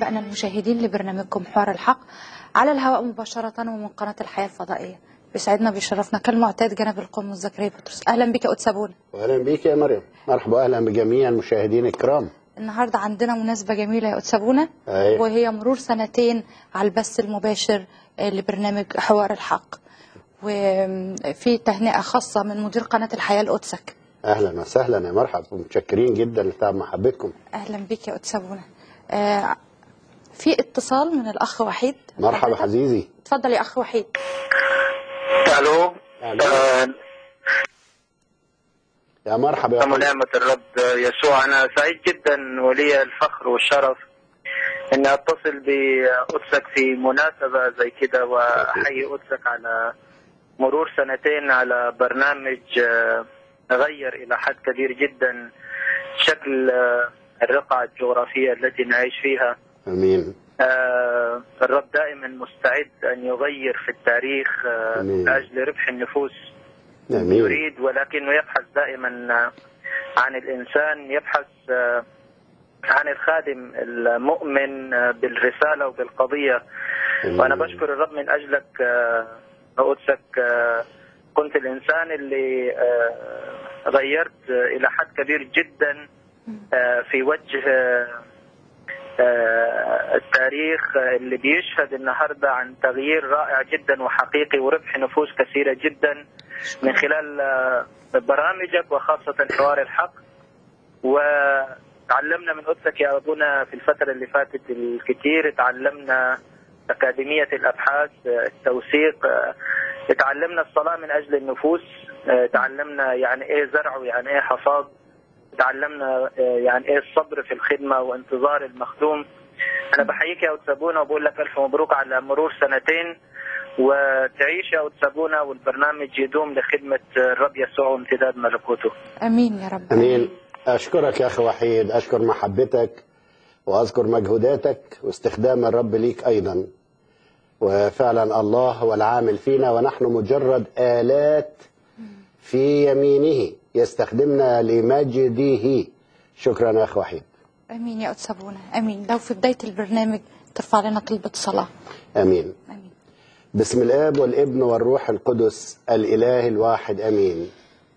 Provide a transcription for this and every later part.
أحبائنا المشاهدين لبرنامجكم حوار الحق على الهواء مباشرة ومن قناة الحياة الفضائية بيسعدنا بيشرفنا كالمعتاد جناب القم زكريا بطرس أهلا بك يا أتسابون واهلا بيك يا مريم مرحبا اهلا بجميع المشاهدين الكرام النهاردة عندنا مناسبة جميلة يا أتسابونة أيوة. وهي مرور سنتين على البث المباشر آه، لبرنامج حوار الحق وفي تهنئة خاصة من مدير قناة الحياة القدسك اهلا وسهلا يا مرحبا متشكرين جدا لتعب محبتكم أهلا بك يا أتسابونة آه، في اتصال من الأخ وحيد مرحبا حزيزي اتفضل يا أخ وحيد الو أهلا. آه، يا مرحبا يا أم أخوي. نعمة الرب يسوع أنا سعيد جدا ولي الفخر والشرف إني أتصل بقدسك في مناسبة زي كده وأحيي قدسك على مرور سنتين على برنامج آه، غير إلى حد كبير جدا شكل آه، الرقعة الجغرافية التي نعيش فيها امين آه، الرب دائما مستعد أن يغير في التاريخ آه، آمين. من أجل ربح النفوس امين يريد ولكنه يبحث دائما عن الانسان يبحث عن الخادم المؤمن بالرساله وبالقضيه آمين. وانا بشكر الرب من اجلك قدسك كنت الانسان اللي غيرت الى حد كبير جدا في وجه التاريخ اللي بيشهد النهارده عن تغيير رائع جدا وحقيقي وربح نفوس كثيره جدا من خلال آه، برامجك وخاصة حوار الحق وتعلمنا من قدسك يا أبونا في الفترة اللي فاتت الكثير تعلمنا أكاديمية الأبحاث آه، التوثيق آه، تعلمنا الصلاة من أجل النفوس آه، تعلمنا يعني إيه زرع ويعني إيه حصاد تعلمنا آه، يعني إيه الصبر في الخدمة وانتظار المخدوم أنا بحييك يا أتسابونا وبقول لك ألف مبروك على مرور سنتين وتعيش يا أتسابونا والبرنامج يدوم لخدمة الرب يسوع وامتداد ملكوته امين يا رب امين اشكرك يا اخي وحيد اشكر محبتك واذكر مجهوداتك واستخدام الرب ليك ايضا وفعلا الله هو العامل فينا ونحن مجرد الات في يمينه يستخدمنا لمجده شكرا يا اخي وحيد امين يا أتسابونة امين لو في بداية البرنامج ترفع لنا طلبة صلاة امين امين بسم الاب والابن والروح القدس الاله الواحد امين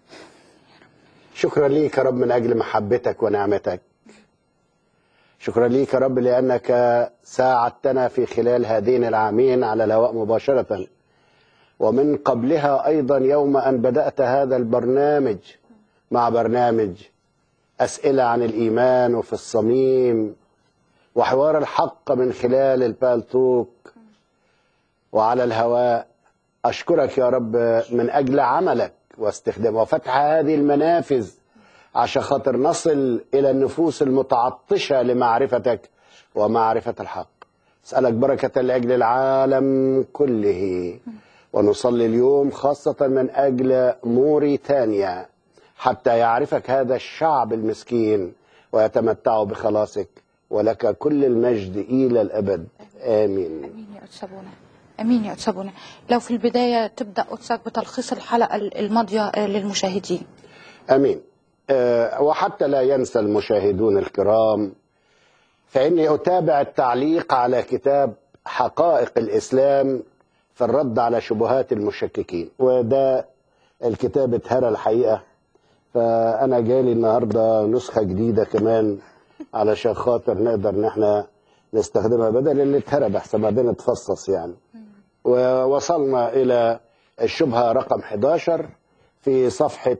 شكرا ليك يا رب من اجل محبتك ونعمتك شكرا ليك يا رب لانك ساعدتنا في خلال هذين العامين على الهواء مباشره ومن قبلها ايضا يوم ان بدات هذا البرنامج مع برنامج اسئله عن الايمان وفي الصميم وحوار الحق من خلال البالتوك وعلى الهواء أشكرك يا رب من أجل عملك واستخدام وفتح هذه المنافذ عشان خاطر نصل إلى النفوس المتعطشة لمعرفتك ومعرفة الحق أسألك بركة لأجل العالم كله ونصلي اليوم خاصة من أجل موريتانيا حتى يعرفك هذا الشعب المسكين ويتمتعوا بخلاصك ولك كل المجد إلى الأبد آمين امين يا أتسابونة امين يا أتسابونة لو في البداية تبدأ قدسك بتلخيص الحلقة الماضية آه، للمشاهدين امين أه وحتى لا ينسى المشاهدون الكرام فاني اتابع التعليق على كتاب حقائق الاسلام في الرد على شبهات المشككين وده الكتاب اتهرى الحقيقه فانا جالي النهارده نسخه جديده كمان علشان خاطر نقدر ان احنا نستخدمها بدل اللي اتهرى بحسب بعدين اتفصص يعني ووصلنا إلى الشبهة رقم 11 في صفحة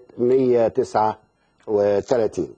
139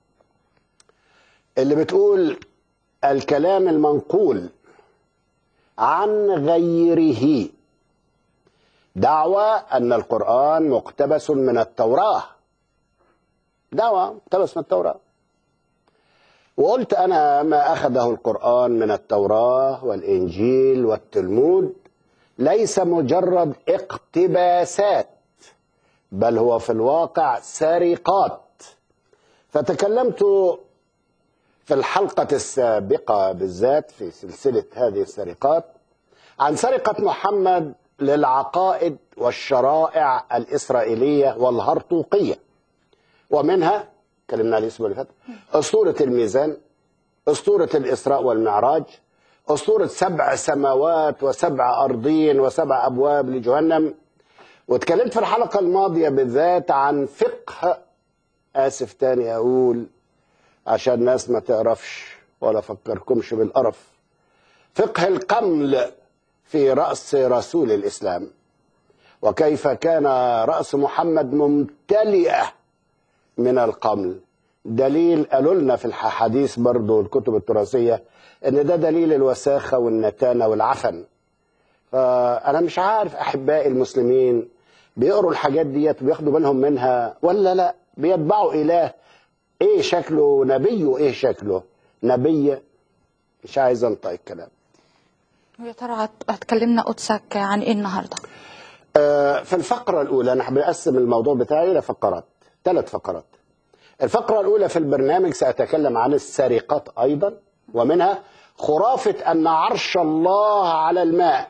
اللي بتقول الكلام المنقول عن غيره دعوى أن القرآن مقتبس من التوراة دعوى مقتبس من التوراة وقلت أنا ما أخذه القرآن من التوراة والإنجيل والتلمود ليس مجرد اقتباسات بل هو في الواقع سرقات فتكلمت في الحلقة السابقة بالذات في سلسلة هذه السرقات عن سرقة محمد للعقائد والشرائع الإسرائيلية والهرطوقية ومنها كلمنا على الاسبوع اللي فات أسطورة الميزان أسطورة الإسراء والمعراج أسطورة سبع سماوات وسبع أرضين وسبع أبواب لجهنم واتكلمت في الحلقة الماضية بالذات عن فقه آسف تاني أقول عشان الناس ما تعرفش ولا فكركمش بالقرف فقه القمل في رأس رسول الإسلام وكيف كان رأس محمد ممتلئة من القمل دليل قالوا لنا في الحديث برضو الكتب التراثية ان ده دليل الوساخة والنتانة والعفن فأنا مش عارف أحبائي المسلمين بيقروا الحاجات ديت وبياخدوا بالهم منها ولا لا بيتبعوا إله إيه شكله نبي وإيه شكله نبي مش عايز أنطق الكلام ويا ترى هت- هتكلمنا قدسك عن ايه النهارده آه، في الفقرة الأولى أنا بقسم الموضوع بتاعي إلى فقرات ثلاث فقرات الفقرة الأولى في البرنامج سأتكلم عن السرقات أيضا ومنها خرافة أن عرش الله على الماء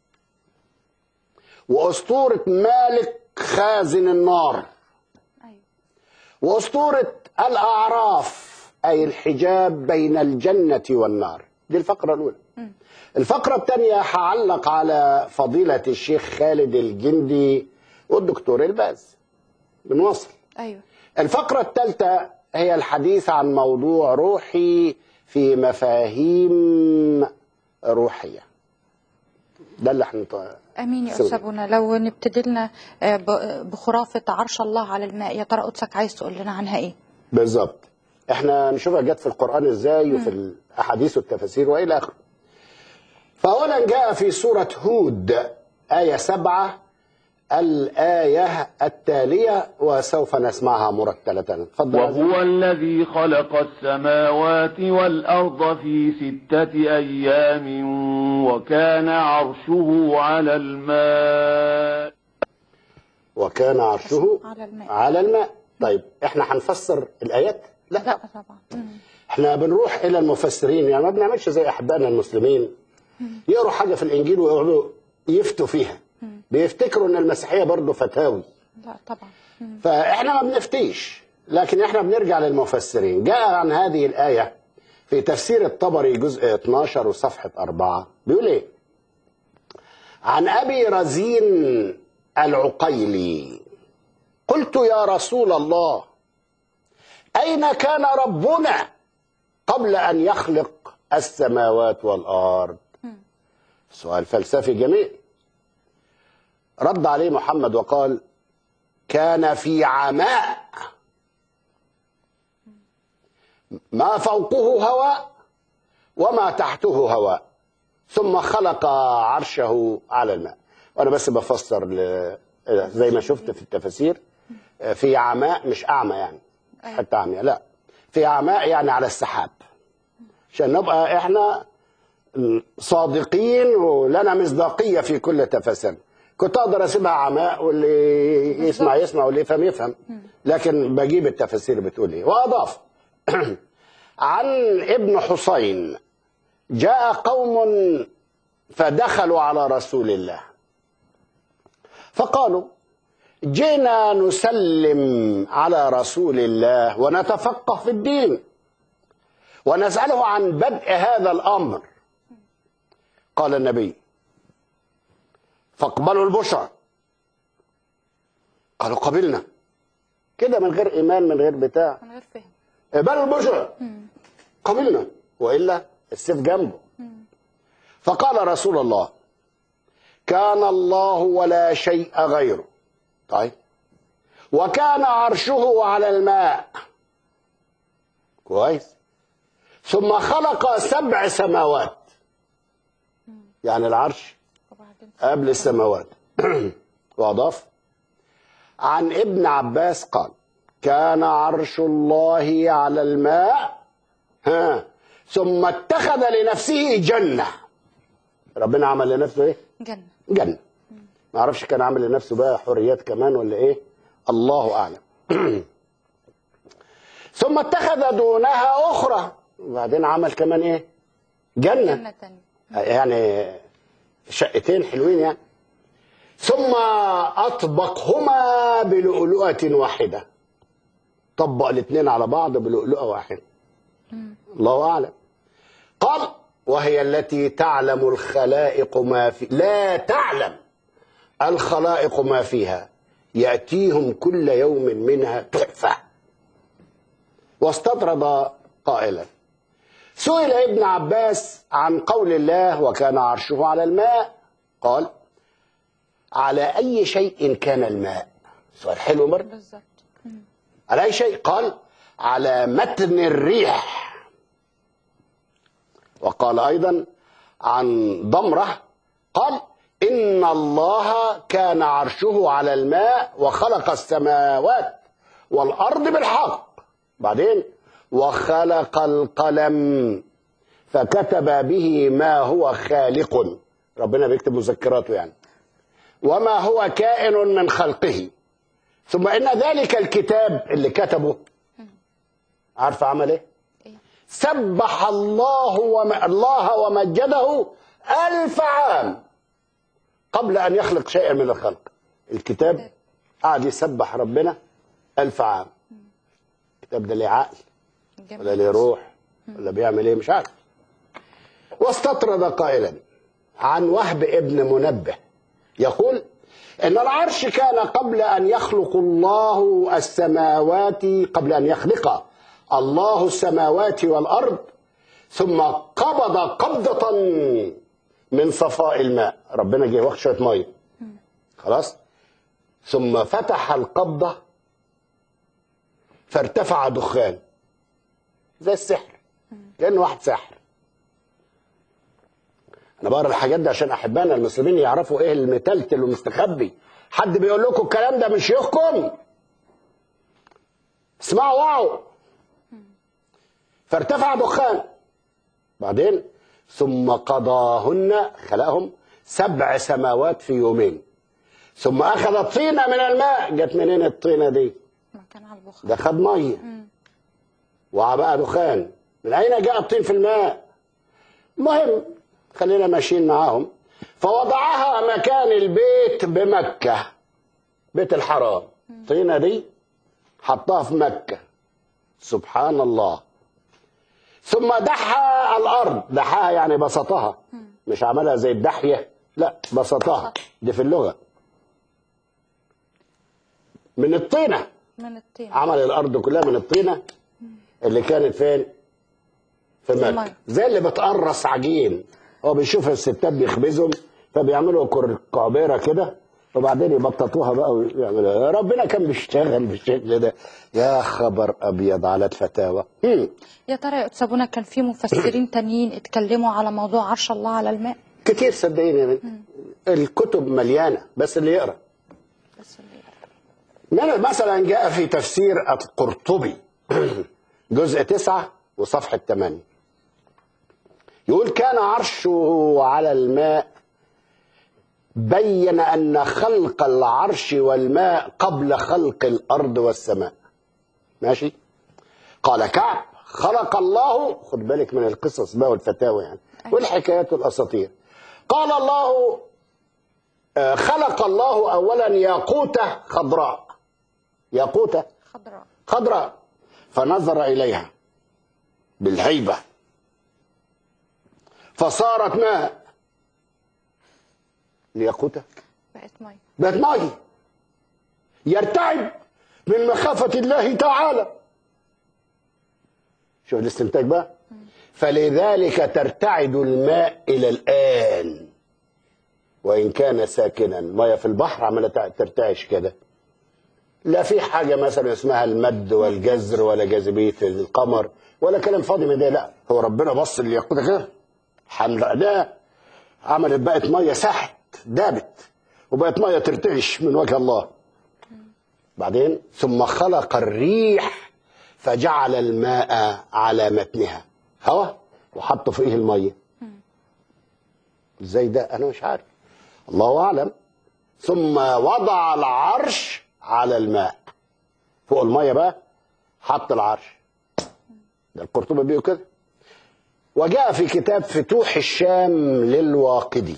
وأسطورة مالك خازن النار ايوه وأسطورة الأعراف أي الحجاب بين الجنة والنار دي الفقرة الأولى الفقرة الثانية هعلق على فضيلة الشيخ خالد الجندي والدكتور الباز بنوصل ايوه الفقرة الثالثة هي الحديث عن موضوع روحي في مفاهيم روحية ده اللي احنا امين يا سوري. استاذ ابونا لو نبتدي لنا آه، ب- بخرافه عرش الله على الماء يا ترى قدسك عايز تقول لنا عنها ايه بالظبط احنا نشوفها جت في القرآن ازاي وفي الأحاديث والتفاسير وإلى آخره فأولا جاء في سورة هود آية سبعة الآية التالية وسوف نسمعها مرتلة تفضل يا عزيزي. وهو الذي خلق السماوات والأرض في ستة أيام وكان عرشه على الماء وكان عرشه على الماء. على الماء طيب احنا هنفسر الآيات لا, لا طبعا مم. احنا بنروح إلى المفسرين يعني ما بنعملش زي أحبائنا المسلمين يقروا حاجة في الإنجيل ويقعدوا يفتوا فيها بيفتكروا إن المسيحية برضه فتاوي لا طبعا مم. فاحنا ما بنفتيش لكن احنا بنرجع للمفسرين جاء عن هذه الآية في تفسير الطبري جزء 12 وصفحة 4 بيقول ايه عن أبي رزين العقيلي قلت يا رسول الله أين كان ربنا قبل أن يخلق السماوات والأرض سؤال فلسفي جميل رد عليه محمد وقال كان في عماء ما فوقه هواء وما تحته هواء ثم خلق عرشه على الماء وانا بس بفسر ل... زي ما شفت في التفاسير في عماء مش اعمى يعني أيوة. حتى عمياء لا في عماء يعني على السحاب عشان نبقى احنا صادقين ولنا مصداقيه في كل تفاسير كنت اقدر اسيبها عماء واللي يسمع يسمع واللي يفهم يفهم لكن بجيب التفاسير بتقول ايه واضاف عن ابن حسين جاء قوم فدخلوا على رسول الله فقالوا جئنا نسلم على رسول الله ونتفقه في الدين ونسأله عن بدء هذا الأمر قال النبي فاقبلوا البشرى قالوا قبلنا كده من غير إيمان من غير بتاع من غير فهم اقبلوا البشرى قبلنا وإلا السيف جنبه فقال رسول الله كان الله ولا شيء غيره طيب وكان عرشه على الماء كويس ثم خلق سبع سماوات يعني العرش وبعدين قبل السماوات وأضاف عن ابن عباس قال كان عرش الله على الماء ها ثم اتخذ لنفسه جنة ربنا عمل لنفسه ايه جنة جنة ما اعرفش كان عامل لنفسه بقى حريات كمان ولا ايه الله اعلم ثم اتخذ دونها اخرى وبعدين عمل كمان ايه جنة جنة تانية يعني شقتين حلوين يعني ثم أطبقهما بلؤلؤة واحدة طبق الاثنين على بعض بلؤلؤة واحدة الله أعلم قال وهي التي تعلم الخلائق ما في لا تعلم الخلائق ما فيها يأتيهم كل يوم منها تحفة واستطرد قائلا سئل ابن عباس عن قول الله وكان عرشه على الماء قال على أي شيء كان الماء سؤال حلو برضه بالظبط على أي شيء قال على متن الريح وقال أيضا عن ضمرة قال إن الله كان عرشه على الماء وخلق السماوات والأرض بالحق بعدين وخلق القلم فكتب به ما هو خالق ربنا بيكتب مذكراته يعني وما هو كائن من خلقه ثم ان ذلك الكتاب اللي كتبه عارف عمل ايه إيه؟ سبح الله وم... الله ومجده ألف عام قبل أن يخلق شيئا من الخلق الكتاب قعد يسبح ربنا ألف عام الكتاب ده ليه عقل جميل. ولا ليه روح ولا بيعمل ايه مش عارف واستطرد قائلا عن وهب ابن منبه يقول ان العرش كان قبل ان يخلق الله السماوات قبل ان يخلق الله السماوات والارض ثم قبض قبضة من صفاء الماء ربنا جه واخد شوية مية خلاص ثم فتح القبضة فارتفع دخان زي السحر كأنه واحد ساحر انا بقرا الحاجات دي عشان احبائنا المسلمين يعرفوا ايه المتلتل والمستخبي حد بيقول لكم الكلام ده من شيوخكم اسمعوا واعوا فارتفع دخان بعدين ثم قضاهن خلقهم سبع سماوات في يومين ثم اخذ طينه من الماء جت منين الطينه دي ما كان على البخار ده خد ميه وبقى دخان من اين جاء الطين في الماء مهم خلينا ماشيين معاهم فوضعها مكان البيت بمكة بيت الحرام الطينة دي حطها في مكة سبحان الله ثم دحى الأرض دحاها يعني بسطها مش عملها زي الدحية لا بسطها دي في اللغة من الطينة من الطين عمل الارض كلها من الطينه اللي كانت فين في مكه المية. زي اللي بتقرص عجين هو بيشوف الستات بيخبزهم فبيعملوا كر- كعبيره كده وبعدين يبططوها بقى ويعملوا ربنا كان بيشتغل بالشكل ده يا خبر ابيض على الفتاوى هم. يا ترى يا أستاذ بونا كان في مفسرين تانيين اتكلموا على موضوع عرش الله على الماء كتير صدقيني يا بنت. الكتب مليانه بس اللي يقرا بس اللي من- مثلا جاء في تفسير القرطبي جزء تسعة وصفحة ثمانية يقول كان عرشه على الماء بين أن خلق العرش والماء قبل خلق الأرض والسماء ماشي قال كعب خلق الله خد بالك من القصص بقى والفتاوى يعني والحكايات والأساطير قال الله آه، خلق الله أولا ياقوتة خضراء ياقوتة خضراء خضراء فنظر إليها بالهيبة فصارت ماء الياقوتة بقت مية بقت ماء يرتعب من مخافة الله تعالى شوف الاستنتاج بقى فلذلك ترتعد الماء إلى الآن وإن كان ساكنا مية في البحر عمالة ترتعش كده لا في حاجة مثلا اسمها المد والجزر ولا جاذبية القمر ولا كلام فاضي من ده لا هو ربنا بص الياقوتة كده حمراء ده عملت بقت مية سحت دابت وبقت مية ترتعش من وجه الله بعدين ثم خلق الريح فجعل الماء على متنها هوا وحط فوقيه المية ازاي ده انا مش عارف الله اعلم ثم وضع العرش على الماء فوق المية بقى حط العرش ده القرطبي بيقول كده وجاء في كتاب فتوح الشام للواقدي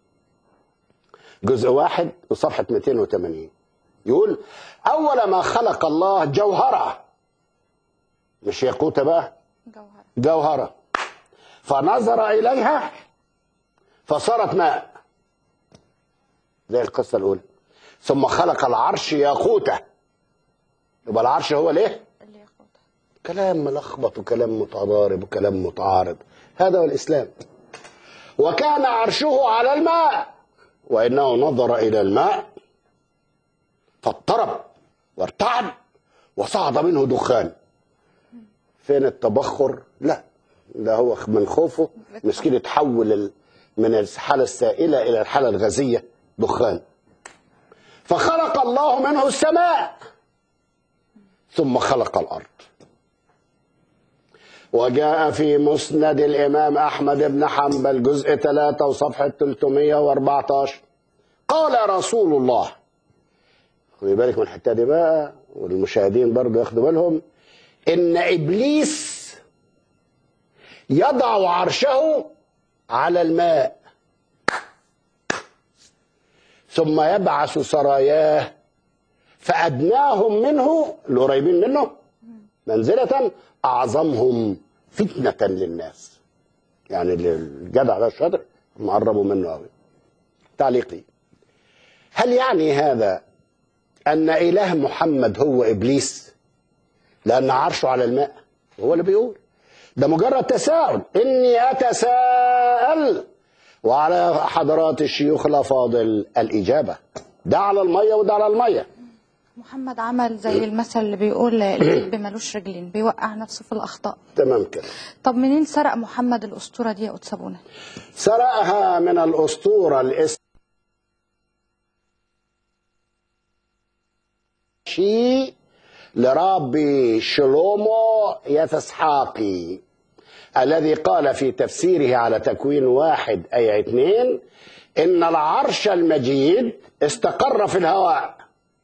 جزء واحد وصفحة 280 يقول أول ما خلق الله جوهرة مش ياقوتة بقى جوهرة جوهرة فنظر إليها فصارت ماء زي القصة الأولى ثم خلق العرش ياقوتة يبقى العرش هو ليه؟ اللي ياخدها كلام ملخبط وكلام متضارب وكلام متعارض هذا هو الإسلام وكان عرشه على الماء وإنه نظر إلى الماء فاضطرب وارتعد وصعد منه دخان فين التبخر لا ده هو من خوفه مسكين اتحول ال- من الحالة السائلة إلى الحالة الغازية دخان فخلق الله منه السماء ثم خلق الأرض وجاء في مسند الإمام أحمد بن حنبل جزء 3 وصفحة 314 قال رسول الله خلي بالك من الحتة دي بقى والمشاهدين برضه ياخدوا بالهم إن إبليس يضع عرشه على الماء ثم يبعث سراياه فأدناهم منه القريبين منه منزلة أعظمهم فتنة للناس يعني الجدع ده الشاطر مقربوا منه قوي تعليقي هل يعني هذا أن إله محمد هو إبليس لأن عرشه على الماء هو اللي بيقول ده مجرد تساؤل إني أتساءل وعلى حضرات الشيوخ الأفاضل الإجابة ده على المية وده على المية محمد عمل زي المثل اللي بيقول الكذب ملوش رجلين بيوقع نفسه في الأخطاء تمام كده طب منين سرق محمد الأسطورة دي يا قدس أبونا سرقها من الأسطورة الإس شي لربي شلومو يتسحاقي الذي قال في تفسيره على تكوين واحد أي اثنين إن العرش المجيد استقر في الهواء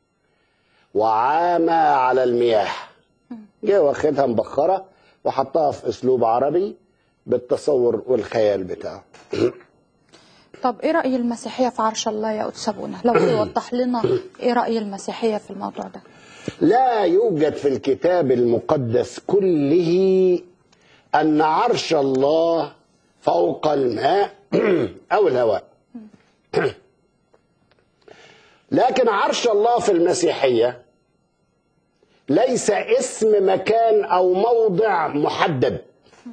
وعام على المياه جه واخدها مبخرة وحطها في أسلوب عربي بالتصور والخيال بتاعه طب ايه رأي المسيحية في عرش الله يا قدس أبونا لو توضح لنا ايه رأي المسيحية في الموضوع ده لا يوجد في الكتاب المقدس كله أن عرش الله فوق الماء أو الهواء لكن عرش الله في المسيحية ليس اسم مكان أو موضع محدد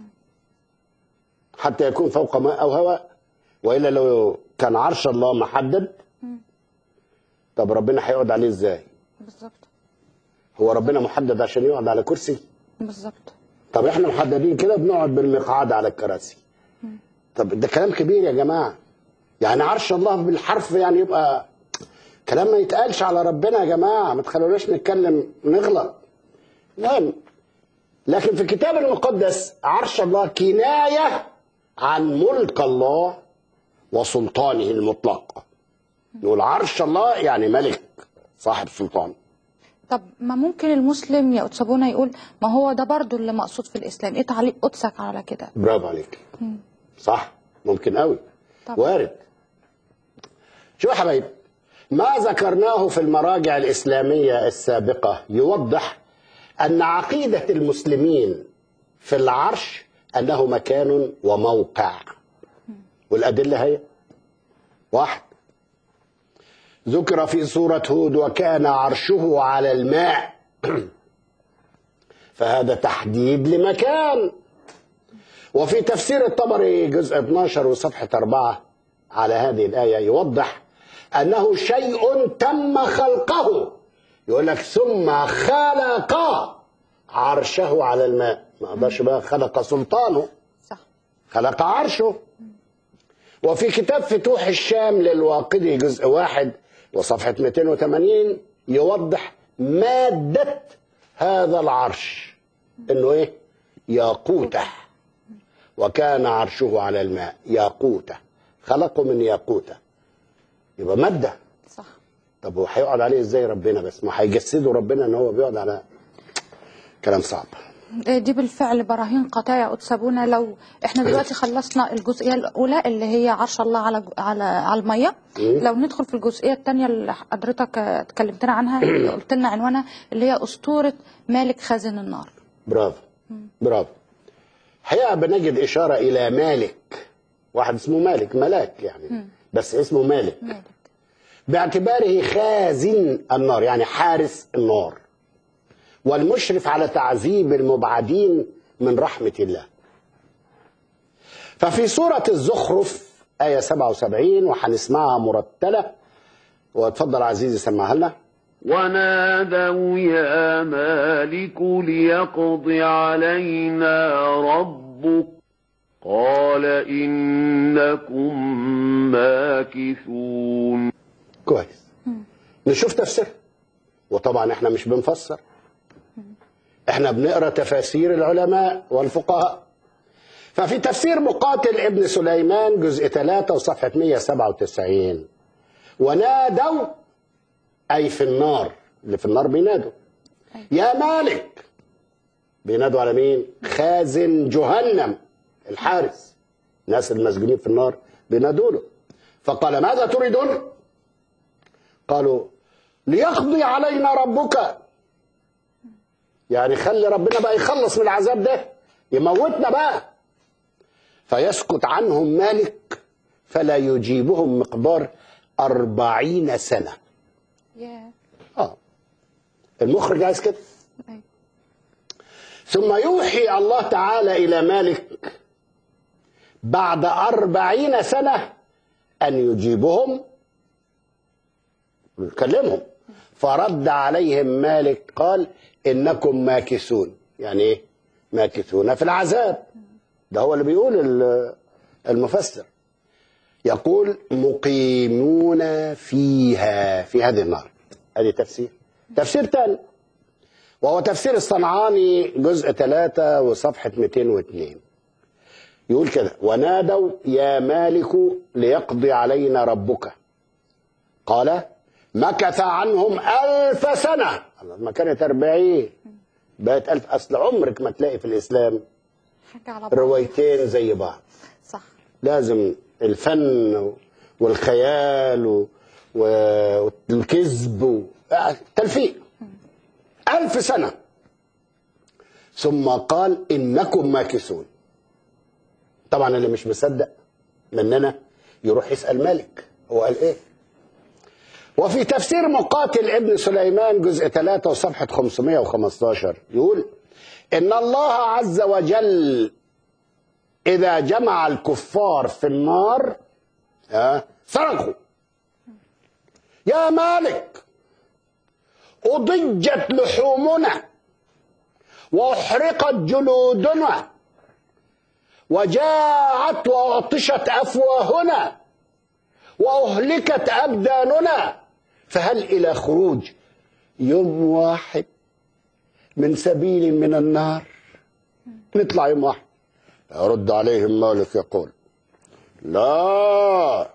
حتى يكون فوق ماء أو هواء وإلا لو كان عرش الله محدد طب ربنا هيقعد عليه ازاي بالظبط هو ربنا محدد عشان يقعد على كرسي بالظبط طب احنا محددين كده بنقعد بالمقعد على الكراسي طب ده كلام كبير يا جماعه يعني عرش الله بالحرف يعني يبقى كلام ما يتقالش على ربنا يا جماعه ما تخلوناش نتكلم نغلط نعم لكن في الكتاب المقدس عرش الله كنايه عن ملك الله وسلطانه المطلق نقول عرش الله يعني ملك صاحب سلطان طب ما ممكن المسلم يا قدس أبونا يقول ما هو ده برضو اللي مقصود في الإسلام ايه تعليق قدسك على كده برافو عليك صح ممكن قوي طب. وارد شو يا حبايبي ما ذكرناه في المراجع الإسلامية السابقة يوضح أن عقيدة المسلمين في العرش أنه مكان وموقع والأدلة هي واحد ذكر في سورة هود وكان عرشه على الماء فهذا تحديد لمكان وفي تفسير الطبري جزء 12 وصفحة 4 على هذه الآية يوضح أنه شيء تم خلقه يقول لك ثم خلق عرشه على الماء ما قدرش بقى خلق سلطانه صح خلق عرشه وفي كتاب فتوح الشام للواقدي جزء واحد وصفحة 280 يوضح مادة هذا العرش انه ايه ياقوته وكان عرشه على الماء ياقوته خلقه من ياقوته يبقى مادة صح طب هو هيقعد عليه ازاي ربنا بس ما هيجسده ربنا ان هو بيقعد على كلام صعب دي بالفعل براهين قاطعة يا قدس أبونا لو احنا دلوقتي خلصنا الجزئية الأولى اللي هي عرش الله على على على المية مم. لو ندخل في الجزئية الثانية اللي حضرتك اتكلمتنا عنها اللي قلت لنا عنوانها اللي هي أسطورة مالك خازن النار برافو برافو هي بنجد إشارة إلى مالك واحد اسمه مالك ملاك يعني بس اسمه مالك مالك باعتباره خازن النار يعني حارس النار والمشرف على تعذيب المبعدين من رحمة الله ففي سورة الزخرف آية 77 وهنسمعها مرتلة واتفضل عزيزي سمعها لنا ونادوا يا مالك ليقض علينا ربك قال إنكم ماكثون كويس نشوف تفسير وطبعا احنا مش بنفسر احنا بنقرا تفاسير العلماء والفقهاء ففي تفسير مقاتل ابن سليمان جزء 3 وصفحة 197 ونادوا أي في النار اللي في النار بينادوا يا مالك بينادوا على مين خازن جهنم الحارس الناس المسجونين في النار بينادوا له فقال ماذا تريدون قالوا ليقضي علينا ربك يعني خلي ربنا بقى يخلص من العذاب ده يموتنا بقى فيسكت عنهم مالك فلا يجيبهم مقدار أربعين سنة يا آه. المخرج عايز كده أيوة. ثم يوحي الله تعالى إلى مالك بعد أربعين سنة أن يجيبهم يكلمهم فرد عليهم مالك قال إنكم ماكثون يعني إيه ماكثون في العذاب ده هو اللي بيقول ال- المفسر يقول مقيمون فيها في هذه النار هذه تفسير تفسير ثاني وهو تفسير الصنعاني جزء 3 وصفحة 202 يقول كده ونادوا يا مالك ليقضي علينا ربك قال مكث عنهم ألف سنة الله، ما كانت أربعين بقت ألف أصل عمرك ما تلاقي في الإسلام حاجة على بعض روايتين زي بعض صح لازم الفن والخيال و- و- والكذب و- آه، تلفيق ألف سنة ثم قال إنكم ماكثون طبعا اللي مش مصدق مننا يروح يسأل مالك هو قال إيه وفي تفسير مقاتل ابن سليمان جزء 3 وصفحة 515 يقول إن الله عز وجل إذا جمع الكفار في النار ها صرخوا يا مالك أضجت لحومنا وأحرقت جلودنا وجاعت وعطشت أفواهنا وأهلكت أبداننا فهل إلى خروج يوم واحد من سبيل من النار نطلع يوم واحد يرد عليهم مالك يقول لا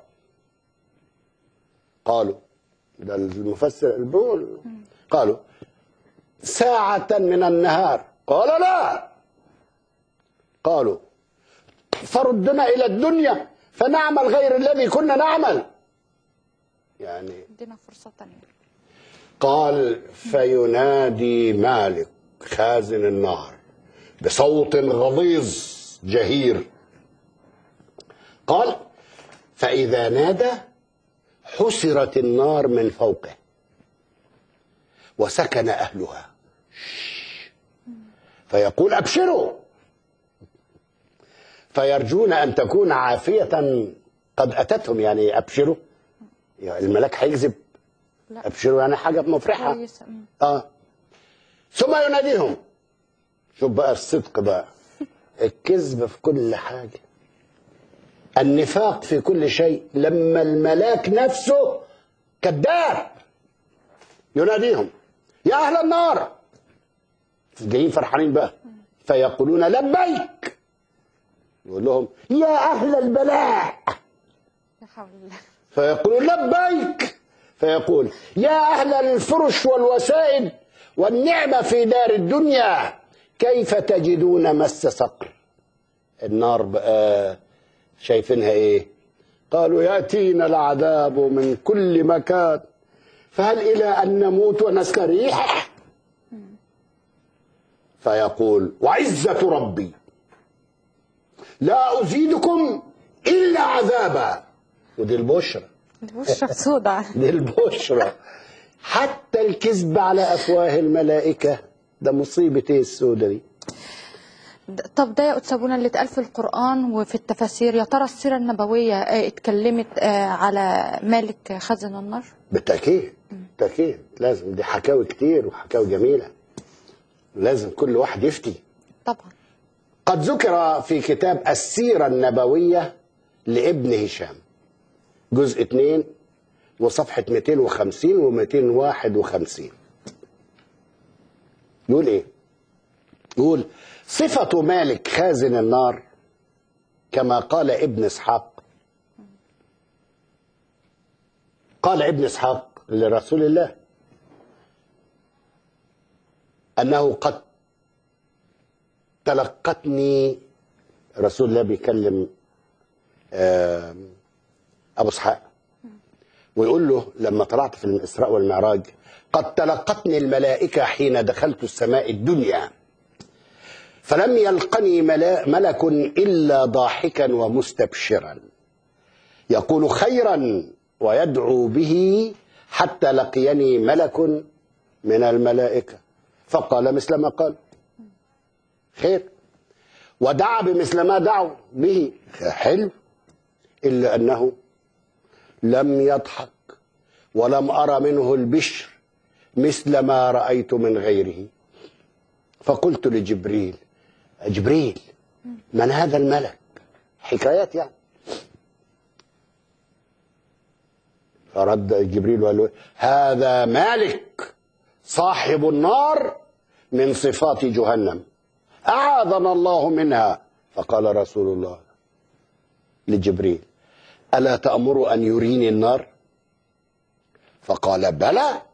قالوا ده المفسر البول قالوا ساعة من النهار قال لا قالوا فردنا إلى الدنيا فنعمل غير الذي كنا نعمل يعني ادينا فرصة تانية قال فينادي مالك خازن النار بصوت غليظ جهير قال فإذا نادى حسرت النار من فوقه وسكن أهلها فيقول أبشروا فيرجون أن تكون عافية قد أتتهم يعني أبشروا يعني الملاك هيكذب لا أبشروا يعني حاجة مفرحة كويسة أمم. اه ثم يناديهم شوف بقى الصدق بقى الكذب في كل حاجة النفاق في كل شيء لما الملاك نفسه كذاب يناديهم يا أهل النار جايين فرحانين بقى فيقولون لبيك يقول لهم يا أهل البلاء لا حول الله فيقول لبيك فيقول يا أهل الفرش والوسائد والنعمة في دار الدنيا كيف تجدون مس سقر النار بقى شايفينها ايه قالوا يأتينا العذاب من كل مكان فهل إلى أن نموت ونستريح فيقول وعزة ربي لا أزيدكم إلا عذابا ودي البشرى البشرة سوداء دي البشرى حتى الكذب على أفواه الملائكة ده مصيبة إيه السودة دي طب ده يا أتسابونا اللي اتقال في القرآن وفي التفاسير يا ترى السيرة النبوية آه، اتكلمت آه، على مالك خزن النار بالتأكيد بالتأكيد لازم دي حكاوي كتير وحكاوي جميلة لازم كل واحد يفتي طبعا قد ذكر في كتاب السيرة النبوية لابن هشام جزء 2 وصفحة 250 و 251 يقول ايه؟ يقول صفة مالك خازن النار كما قال ابن اسحاق قال ابن اسحاق لرسول الله انه قد تلقتني رسول الله بيكلم آه، ابو اسحاق ويقول له لما طلعت في الاسراء والمعراج قد تلقتني الملائكه حين دخلت السماء الدنيا فلم يلقني ملا- ملك الا ضاحكا ومستبشرا يقول خيرا ويدعو به حتى لقيني ملك من الملائكه فقال مثل ما قال خير ودعا بمثل ما دعوا به حلو إلا أنه لم يضحك ولم أرى منه البشر مثل ما رأيت من غيره فقلت لجبريل جبريل من هذا الملك حكايات يعني فرد جبريل وقال له هذا مالك صاحب النار من صفات جهنم أعاذنا الله منها فقال رسول الله لجبريل ألا تأمر أن يريني النار فقال بلى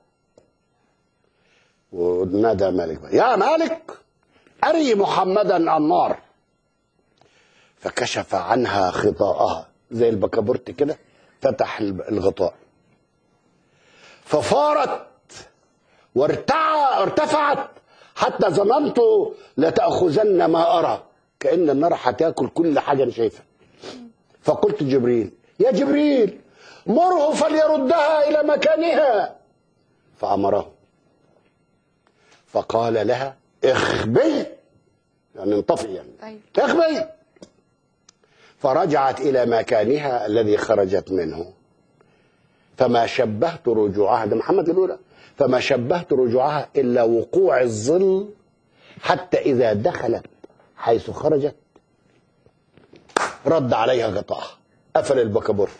ونادى مالك بقى، يا مالك أري محمدا النار فكشف عنها خطاءها زي البكابورت كده فتح الغطاء ففارت وارتع ارتفعت حتى ظننت لتأخذن ما أرى كأن النار هتاكل كل حاجة أنا شايفها فقلت جبريل يا جبريل مره فليردها إلى مكانها فأمره فقال لها اخبي يعني انطفئ يعني أيوة. اخبي فرجعت إلى مكانها الذي خرجت منه فما شبهت رجوعها ده محمد اللي بيقولها فما شبهت رجوعها إلا وقوع الظل حتى إذا دخلت حيث خرجت رد عليها غطاءها قفل البكابور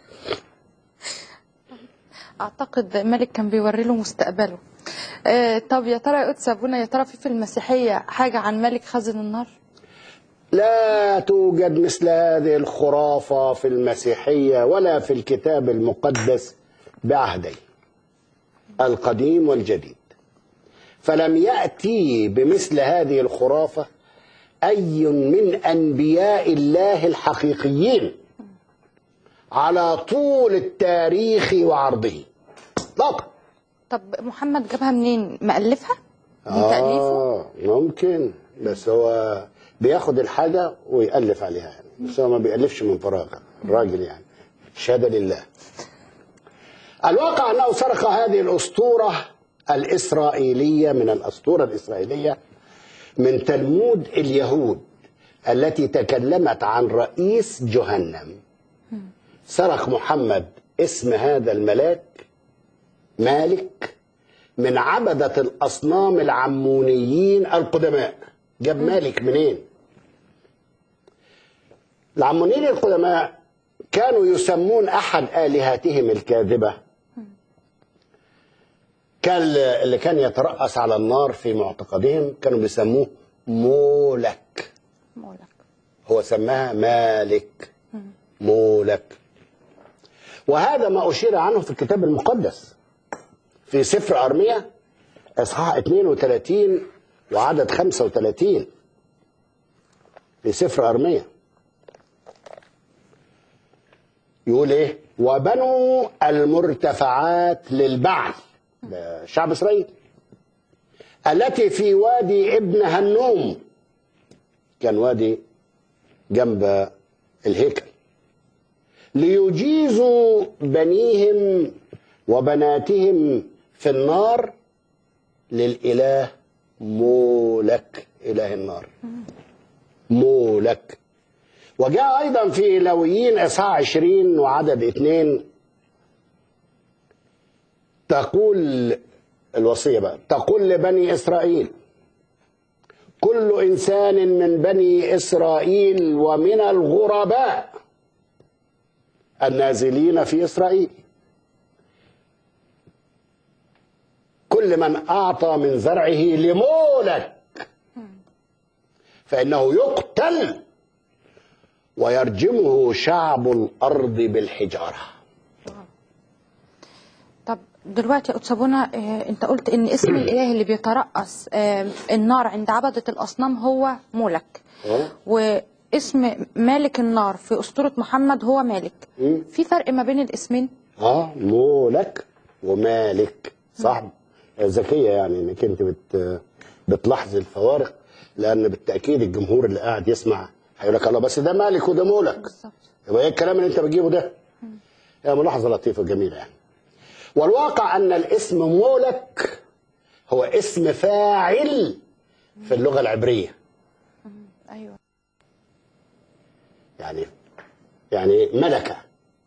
اعتقد مالك كان بيوري له مستقبله آه، طب يا ترى يا قدس ابونا يا ترى في في المسيحيه حاجه عن ملك خزن النار لا توجد مثل هذه الخرافة في المسيحية ولا في الكتاب المقدس بعهدين القديم والجديد فلم يأتي بمثل هذه الخرافة أي من أنبياء الله الحقيقيين على طول التاريخ وعرضه اطلاقا طب محمد جابها منين مألفها من تأليفه آه ممكن بس هو بياخد الحاجة ويألف عليها يعني بس هو ما بيألفش من فراغ الراجل يعني شهادة لله الواقع أنه سرق هذه الأسطورة الإسرائيلية من الأسطورة الإسرائيلية من تلمود اليهود التي تكلمت عن رئيس جهنم سرق محمد اسم هذا الملاك مالك من عبدة الأصنام العمونيين القدماء جاب مالك منين العمونيين القدماء كانوا يسمون أحد آلهتهم الكاذبة كان اللي كان يترأس على النار في معتقدهم كانوا بيسموه مولك مولك هو سماها مالك مولك وهذا ما أشير عنه في الكتاب المقدس في سفر أرمية إصحاح 32 وعدد 35 في سفر أرمية يقول إيه وبنوا المرتفعات للبعل ده شعب إسرائيل التي في وادي ابن هنوم كان وادي جنب الهيكل ليجيزوا بنيهم وبناتهم في النار للإله مولك إله النار مولك وجاء أيضا في لويين إصحاح 20 وعدد اثنين تقول الوصية بقى تقول لبني إسرائيل كل إنسان من بني إسرائيل ومن الغرباء النازلين في إسرائيل كل من أعطى من زرعه لمولك فإنه يقتل ويرجمه شعب الأرض بالحجارة طب دلوقتي يا أتسابونا آه، انت قلت ان اسم الاله اللي بيترأس آه، النار عند عبدة الاصنام هو مولك أه؟ واسم مالك النار في اسطورة محمد هو مالك مم. في فرق ما بين الاسمين اه مولك ومالك صح ذكيه يعني انك انت بت بتلاحظ الفوارق لان بالتاكيد الجمهور اللي قاعد يسمع هيقول لك الله بس ده مالك وده مولك بالظبط يبقى ايه الكلام اللي انت بتجيبه ده؟ هي ملاحظه لطيفه جميله يعني والواقع ان الاسم مولك هو اسم فاعل في اللغه العبريه ايوه يعني يعني ملكه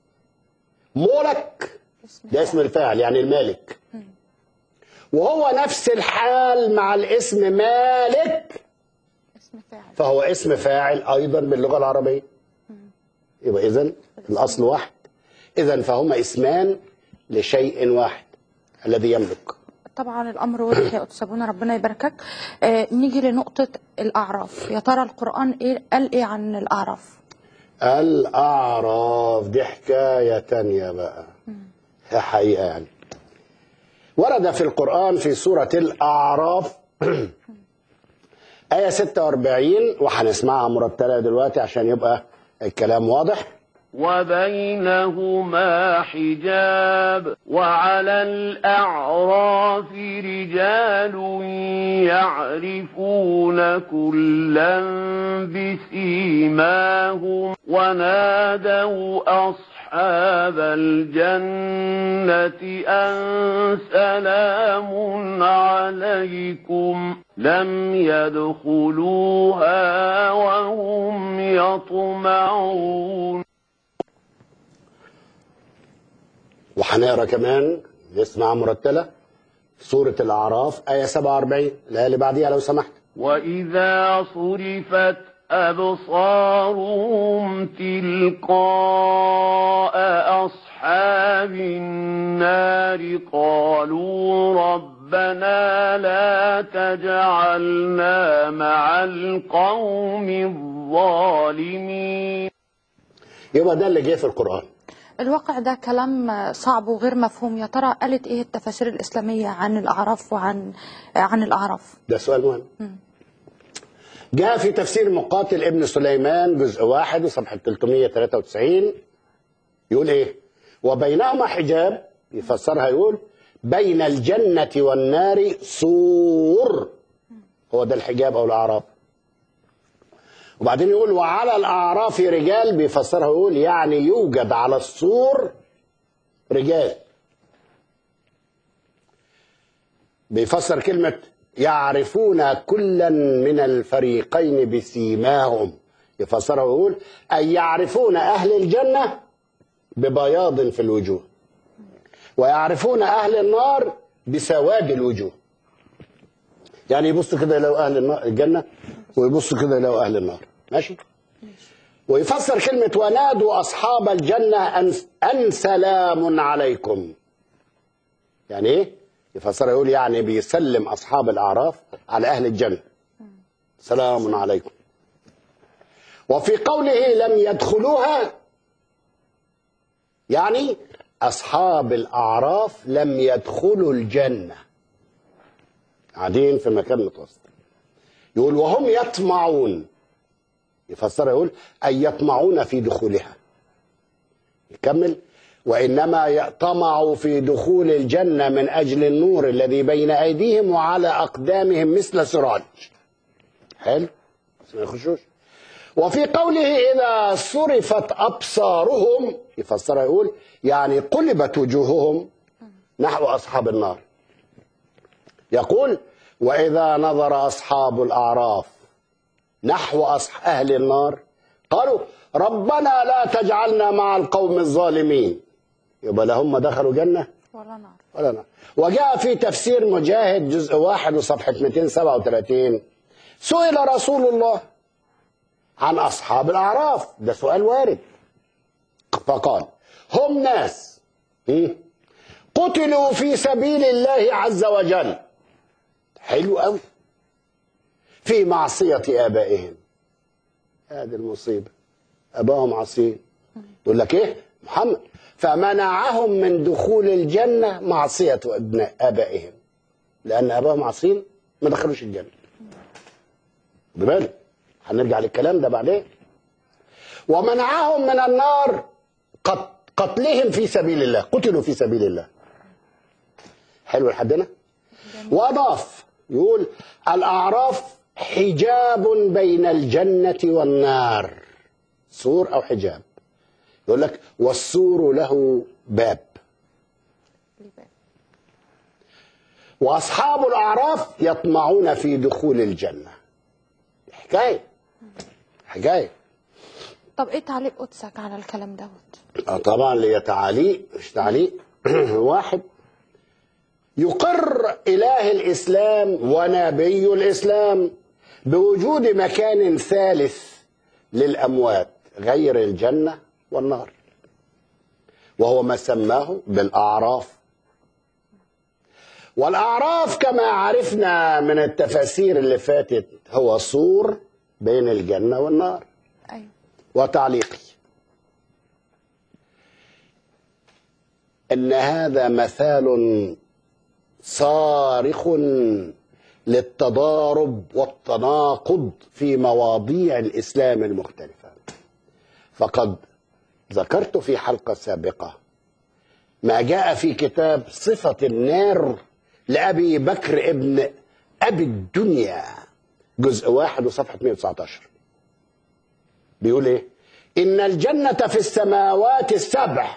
مولك اسم ده اسم الفاعل يعني المالك وهو نفس الحال مع الاسم مالك اسم فاعل فهو اسم فاعل ايضا باللغه العربيه يبقى اذا الاصل واحد اذا فهما اسمان لشيء واحد الذي يملك طبعا الامر واضح يا أتسابونا ربنا يباركك آه نيجي لنقطة الاعراف يا ترى القرآن ايه قال ايه عن الاعراف الاعراف دي حكايه تانية بقى هي حقيقه يعني ورد في القران في سوره الاعراف آية 46 وهنسمعها مرتلة دلوقتي عشان يبقى الكلام واضح وبينهما حجاب وعلى الأعراف رجال يعرفون كلا بسيماهم ونادوا أصحاب الجنة أن سلام عليكم لم يدخلوها وهم يطمعون وهنقرا كمان نسمع مرتلة سورة الأعراف آية 47 الآية اللي بعديها لو سمحت وإذا صرفت أبصارهم تلقاء أصحاب النار قالوا ربنا لا تجعلنا مع القوم الظالمين يبقى ده اللي جه في القرآن الواقع ده كلام صعب وغير مفهوم يا ترى قالت ايه التفاسير الاسلاميه عن الاعراف وعن عن الاعراف ده سؤال مهم جاء في تفسير مقاتل ابن سليمان جزء واحد وصفحة 393 يقول ايه وبينهما حجاب يفسرها يقول بين الجنة والنار سور هو ده الحجاب أو الأعراف وبعدين يقول وعلى الأعراف رجال بيفسرها يقول يعني يوجد على السور رجال بيفسر كلمة يعرفون كلا من الفريقين بسيماهم يفسرها ويقول أي يعرفون أهل الجنة ببياض في الوجوه ويعرفون أهل النار بسواد الوجوه يعني يبص كده يلاقوا أهل النار الجنة ويبص كده يلاقوا أهل النار ماشي ويفسر كلمة ونادوا أصحاب الجنة أن, أن سلام عليكم يعني إيه؟ يفسرها يقول يعني بيسلم أصحاب الأعراف على أهل الجنة سلام عليكم وفي قوله لم يدخلوها يعني أصحاب الأعراف لم يدخلوا الجنة قاعدين في مكان متوسط يقول وهم يطمعون يفسرها يقول أي يطمعون في دخولها يكمل وإنما طمعوا في دخول الجنة من أجل النور الذي بين أيديهم وعلى أقدامهم مثل سراج حلو بس ما يخشوش وفي قوله إذا صرفت أبصارهم يفسرها يقول يعني قلبت وجوههم نحو أصحاب النار يقول وإذا نظر أصحاب الأعراف نحو أصح أهل النار قالوا ربنا لا تجعلنا مع القوم الظالمين يبقى لا هم دخلوا جنة ولا نار ولا نار وجاء في تفسير مجاهد جزء واحد وصفحة 237 سئل رسول الله عن أصحاب الأعراف ده سؤال وارد فقال هم ناس هم؟ قتلوا في سبيل الله عز وجل حلو قوي في معصية آبائهم هذه المصيبة أباهم عصيين يقول لك إيه محمد فمنعهم من دخول الجنة معصية ابناء آبائهم لأن أباهم عصيين ما دخلوش الجنة ببالك هنرجع للكلام ده بعدين ومنعهم من النار قت- قتلهم في سبيل الله قتلوا في سبيل الله حلو لحد هنا وأضاف يقول الأعراف حجاب بين الجنة والنار سور أو حجاب يقول لك والسور له باب وأصحاب الأعراف يطمعون في دخول الجنة حكاية حكاية طب ايه تعليق قدسك على الكلام دوت آه طبعا لي تعليق مش تعليق واحد يقر إله الإسلام ونبي الإسلام بوجود مكان ثالث للأموات غير الجنة والنار وهو ما سماه بالأعراف والأعراف كما عرفنا من التفاسير اللي فاتت هو سور بين الجنة والنار ايوه وتعليقي ان هذا مثال صارخ للتضارب والتناقض في مواضيع الاسلام المختلفه فقد ذكرت في حلقه سابقه ما جاء في كتاب صفه النار لابي بكر ابن ابي الدنيا جزء واحد وصفحه 119 بيقول ايه ان الجنه في السماوات السبع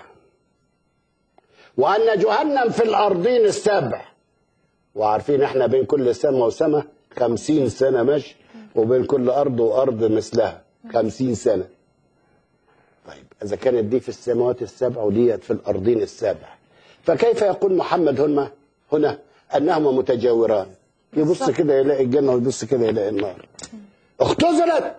وان جهنم في الارضين السبع وعارفين احنا بين كل سماء وسماء خمسين سنة مشي وبين كل أرض وأرض مثلها خمسين سنة طيب إذا كانت دي في السماوات السبع وديت في الأرضين السبع فكيف يقول محمد هنا هنا أنهما متجاوران يبص بالظبط. كده يلاقي الجنة ويبص كده يلاقي النار اختزلت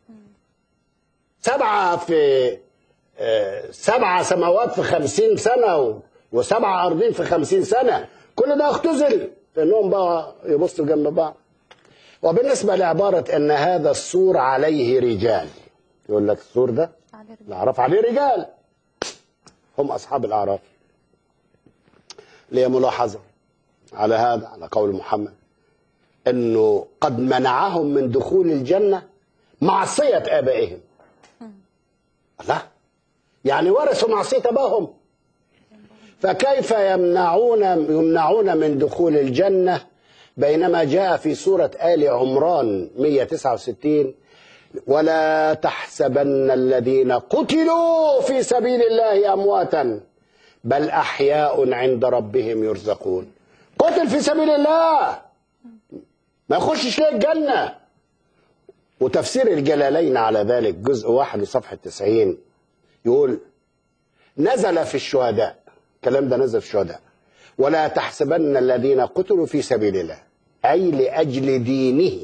سبعة في آه، سبعة سماوات في خمسين سنة و- وسبعة أرضين في خمسين سنة كل ده اختزل فإنهم بقى يبصوا جنب بعض وبالنسبة لعبارة أن هذا السور عليه رجال يقول لك السور ده على رجل. الأعراف عليه رجال هم أصحاب الأعراف لي ملاحظة على هذا على قول محمد أنه قد منعهم من دخول الجنة معصية آبائهم لا يعني ورثوا معصية أباهم فكيف يمنعون يمنعون من دخول الجنة بينما جاء في سورة آل عمران 169 ولا تحسبن الذين قتلوا في سبيل الله أمواتا بل أحياء عند ربهم يرزقون قتل في سبيل الله ما يخشش ليه الجنة وتفسير الجلالين على ذلك جزء واحد وصفحة 90 يقول نزل في الشهداء الكلام ده نزل في الشهداء ولا تحسبن الذين قتلوا في سبيل الله أي لأجل دينه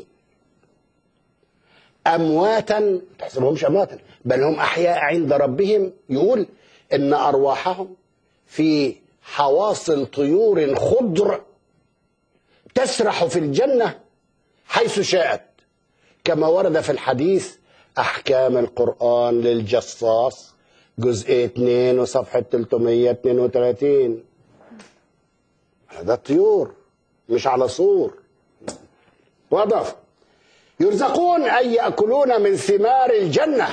أمواتا تحسبهمش أمواتا بل هم أحياء عند ربهم يقول إن أرواحهم في حواصل طيور خضر تسرح في الجنة حيث شاءت كما ورد في الحديث أحكام القرآن للجصاص جزء 2 وصفحة 332 هذا الطيور مش على صور واضح يرزقون أي يأكلون من ثمار الجنة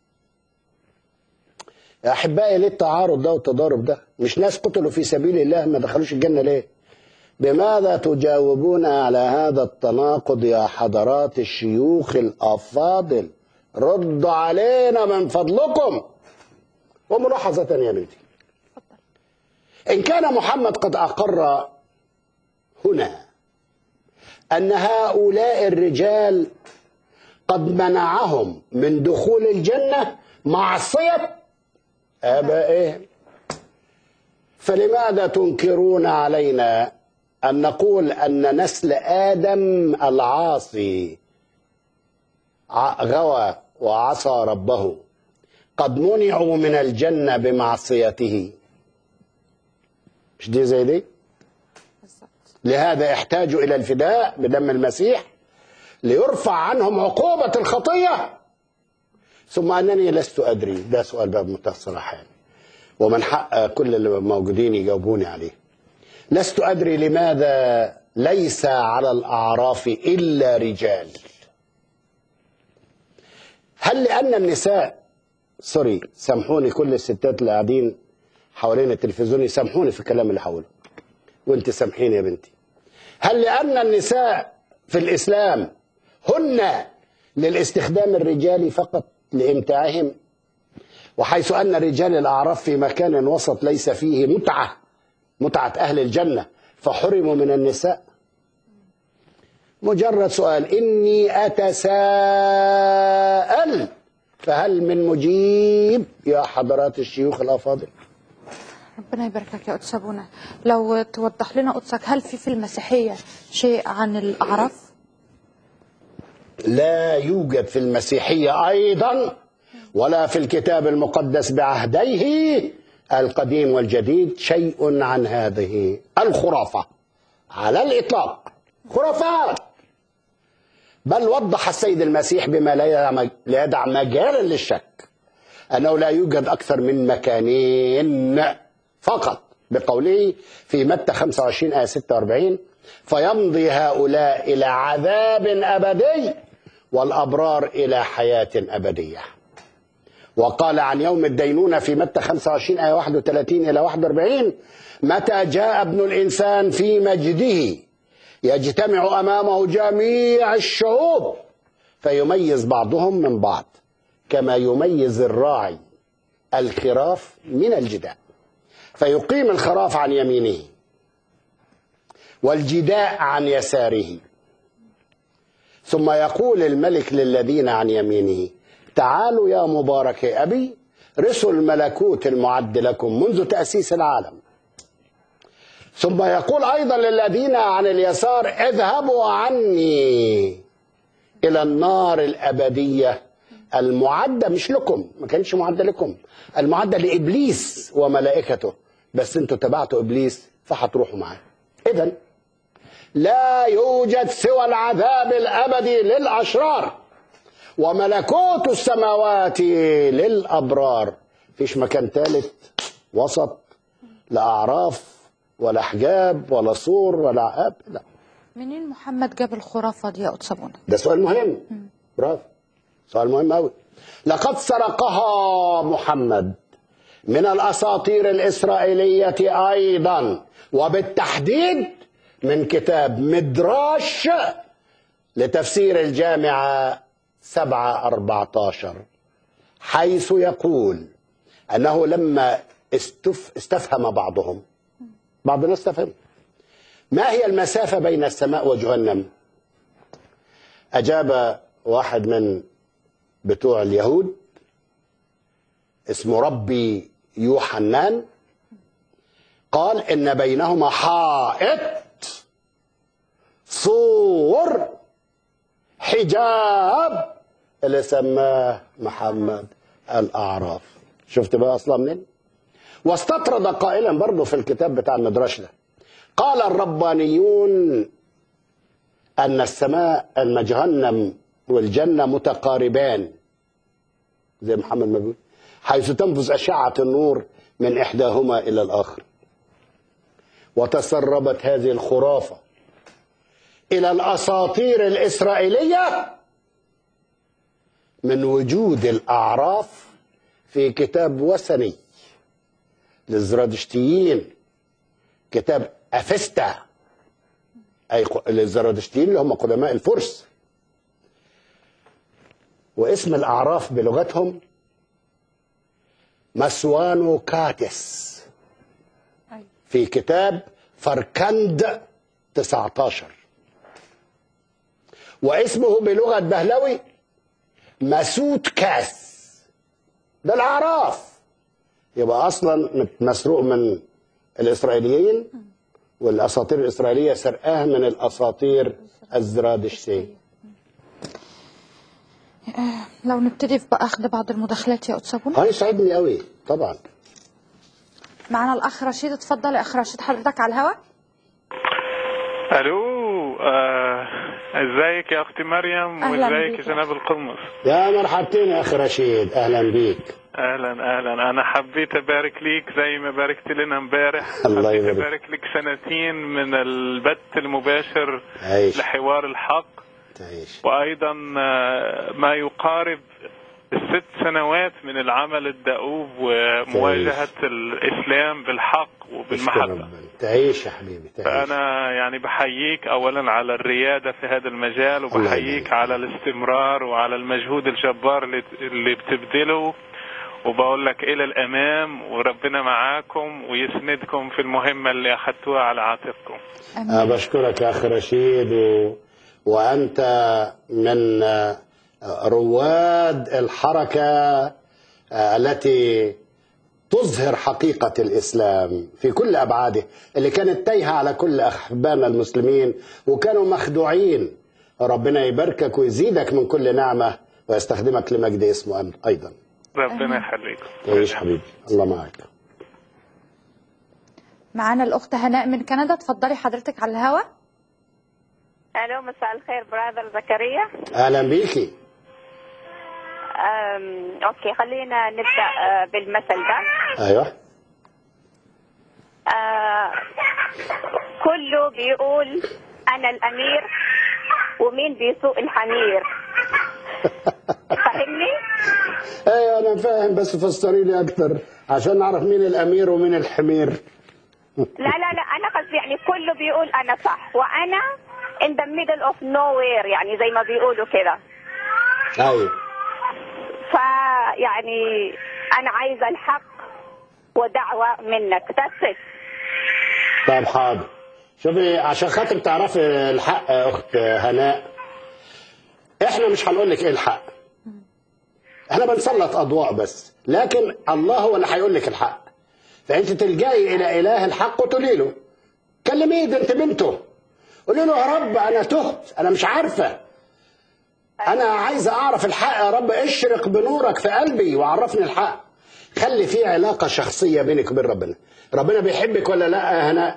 يا أحبائي ليه التعارض ده والتضارب ده مش ناس قتلوا في سبيل الله ما دخلوش الجنة ليه بماذا تجاوبون على هذا التناقض يا حضرات الشيوخ الأفاضل ردوا علينا من فضلكم وملاحظة يا بنتي إن كان محمد قد أقر هنا أن هؤلاء الرجال قد منعهم من دخول الجنة معصية آبائهم فلماذا تنكرون علينا أن نقول أن نسل آدم العاصي ع- غوى وعصى ربه قد منعوا من الجنة بمعصيته مش دي زي دي بالظبط لهذا احتاجوا إلى الفداء بدم المسيح ليرفع عنهم عقوبة الخطية ثم أنني لست أدري ده سؤال بقى بمنتهى الصراحة يعني ومن حق كل اللي موجودين يجاوبوني عليه لست أدري لماذا ليس على الأعراف إلا رجال هل لأن النساء سوري سامحوني كل الستات اللي قاعدين حوالين التلفزيون يسامحوني في الكلام اللي هقوله وانت سامحيني يا بنتي هل لأن النساء في الإسلام هن للاستخدام الرجالي فقط لإمتاعهم وحيث أن رجال الأعراف في مكان وسط ليس فيه متعة متعة أهل الجنة فحرموا من النساء مجرد سؤال إني أتساءل فهل من مجيب يا حضرات الشيوخ الأفاضل ربنا يبارك لك يا قدس ابونا لو توضح لنا قدسك هل في في المسيحيه شيء عن الاعراف لا يوجد في المسيحية أيضا ولا في الكتاب المقدس بعهديه القديم والجديد شيء عن هذه الخرافة على الإطلاق خرافات بل وضح السيد المسيح بما لا يدع- لا يدع مجالا للشك أنه لا يوجد أكثر من مكانين فقط بقوله في متى 25 آية 46 فيمضي هؤلاء إلى عذاب أبدي والأبرار إلى حياة أبدية وقال عن يوم الدينونة في متى 25 آية 31 إلى 41 متى جاء ابن الإنسان في مجده يجتمع أمامه جميع الشعوب فيميز بعضهم من بعض كما يميز الراعي الخراف من الجداء فيقيم الخراف عن يمينه والجداء عن يساره ثم يقول الملك للذين عن يمينه تعالوا يا مبارك أبي رثوا الملكوت المعد لكم منذ تأسيس العالم ثم يقول أيضا للذين عن اليسار اذهبوا عني إلى النار الأبدية المعدة مش لكم ما كانش معدة لكم المعدة لإبليس وملائكته بس انتوا تبعتوا إبليس فهتروحوا معاه إذا لا يوجد سوى العذاب الأبدي للأشرار وملكوت السماوات للأبرار فيش مكان ثالث وسط لا أعراف ولا حجاب ولا سور ولا عقاب لا منين محمد جاب الخرافه دي يا قدس ابونا ده سؤال مهم برافو سؤال مهم قوي لقد سرقها محمد من الاساطير الاسرائيليه ايضا وبالتحديد من كتاب مدراش لتفسير الجامعه سبعة أربعة عشر حيث يقول أنه لما استف استفهم بعضهم بعض الناس استفهم ما هي المسافة بين السماء وجهنم أجاب واحد من بتوع اليهود اسمه ربي يوحنان قال إن بينهما حائط سور حجاب اللي سماه محمد الأعراف شفت بقى أصلا منين واستطرد قائلا برضه في الكتاب بتاع المدرش ده قال الربانيون أن السماء أن جهنم والجنة متقاربان زي محمد ما بيقول حيث تنفذ أشعة النور من إحداهما إلى الآخر وتسربت هذه الخرافة إلى الأساطير الإسرائيلية من وجود الأعراف في كتاب وثني للزرادشتيين كتاب أفستا أي ق- الزرادشتيين اللي هم قدماء الفرس واسم الأعراف بلغتهم مسوانو كاتس أيوة. في كتاب فركند 19 واسمه بلغة بهلوي مسوت كاس ده الأعراف يبقى أصلا مسروق من الإسرائيليين والأساطير الإسرائيلية سرقاها من الأساطير الزرادشتية لو نبتدي في أخذ بعض المداخلات يا أستاذ بونا هاي يسعدني قوي طبعا معنا الأخ رشيد اتفضل يا أخ رشيد حضرتك على الهواء الو آه، ازيك يا اختي مريم أهلاً وازيك بيك. يا جناب القمص يا مرحبتين يا أخ رشيد أهلا بيك اهلا اهلا انا حبيت ابارك ليك زي ما باركت لنا امبارح الله حبيت يبارك. ابارك لك سنتين من البث المباشر عيش لحوار الحق تعيش وايضا آه، ما يقارب الست سنوات من العمل الدؤوب ومواجهه الاسلام بالحق اشكر وبالمحبه ربنا تعيش يا حبيبي تعيش فأنا يعني بحييك أولا على الريادة في هذا المجال الله وبحييك يبارك. على الاستمرار وعلى المجهود الجبار اللي اللي بتبذله وبقول لك إلى الأمام وربنا معاكم ويسندكم في المهمة اللي أخذتوها على عاتقكم أنا بشكرك يا أخ رشيد و... وأنت من آه، رواد الحركة آه، التي تظهر حقيقة الإسلام في كل أبعاده اللي كانت تايهة على كل أحبابنا المسلمين وكانوا مخدوعين ربنا يباركك ويزيدك من كل نعمة ويستخدمك لمجد اسمه أم- أيضا ربنا يخليكم تعيش حبيبي الله معك معانا الأخت هناء من كندا اتفضلي حضرتك على الهواء الو مساء الخير براذر زكريا أهلا بيكي أم، اوكي خلينا نبدا آه، بالمثل ده أيوه آه، كله بيقول انا الامير ومين بيسوق الحمير فاهمني ايوه انا فاهم بس فسري لي اكتر عشان نعرف مين الامير ومين الحمير لا لا لا انا قصدي يعني كله بيقول انا صح وانا in the middle of nowhere يعني زي ما بيقولوا كده ايوه فيعني انا عايزه الحق ودعوه منك that's it طب حاضر شوفي عشان خاطر تعرفي الحق يا اخت هناء احنا مش هنقول لك ايه الحق احنا بنسلط اضواء بس لكن الله هو اللي هيقول لك الحق فانت تلجئي الى اله الحق وتقولي له كلميه ده انت بنته قولي له يا رب انا تهت انا مش عارفه انا عايز اعرف الحق يا رب اشرق بنورك في قلبي وعرفني الحق خلي في علاقه شخصيه بينك وبين ربنا ربنا بيحبك ولا لا يا هناء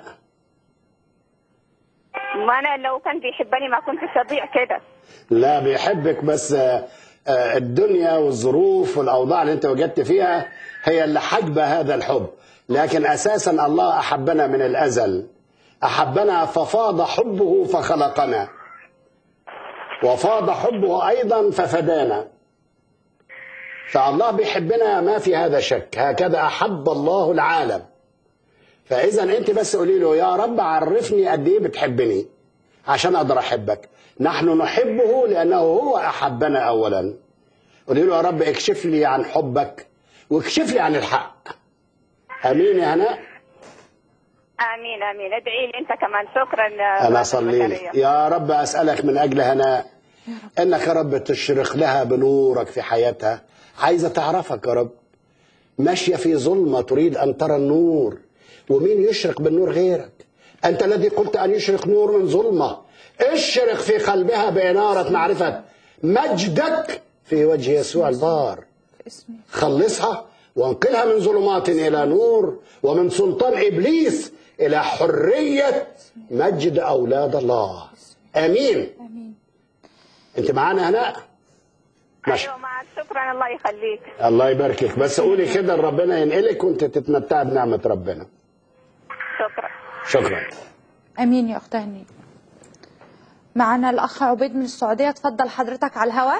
ما انا لو كان بيحبني ما كنت اضيع كده لا بيحبك بس آه، آه، الدنيا والظروف والاوضاع اللي انت وجدت فيها هي اللي حجبه هذا الحب لكن اساسا الله احبنا من الازل احبنا ففاض حبه فخلقنا وفاض حبه ايضا ففدانا فالله بيحبنا ما في هذا شك هكذا احب الله العالم فاذا انت بس قولي له يا رب عرفني قد ايه بتحبني عشان اقدر احبك نحن نحبه لانه هو احبنا اولا قولي له يا رب اكشف لي عن حبك واكشف لي عن الحق امين يا هناء امين امين ادعي لي انت كمان شكرا انا أستاذ اصلي زكريا. لك يا رب اسالك من اجل هناء انك يا رب تشرق لها بنورك في حياتها عايزه تعرفك يا رب ماشيه في ظلمه تريد ان ترى النور ومين يشرق بالنور غيرك انت الذي قلت ان يشرق نور من ظلمه اشرق في قلبها باناره معرفه مجدك في وجه يسوع البار اسمي خلصها وانقلها من ظلمات الى نور ومن سلطان ابليس الى حريه مجد اولاد الله امين امين انت معانا هناء ماشي ايوه معك شكرا الله يخليك الله يباركك بس قولي كده ربنا ينقلك وانت تتمتع بنعمه ربنا شكرا شكرا امين يا اخت هني معنا الاخ عبيد من السعوديه اتفضل حضرتك على الهواء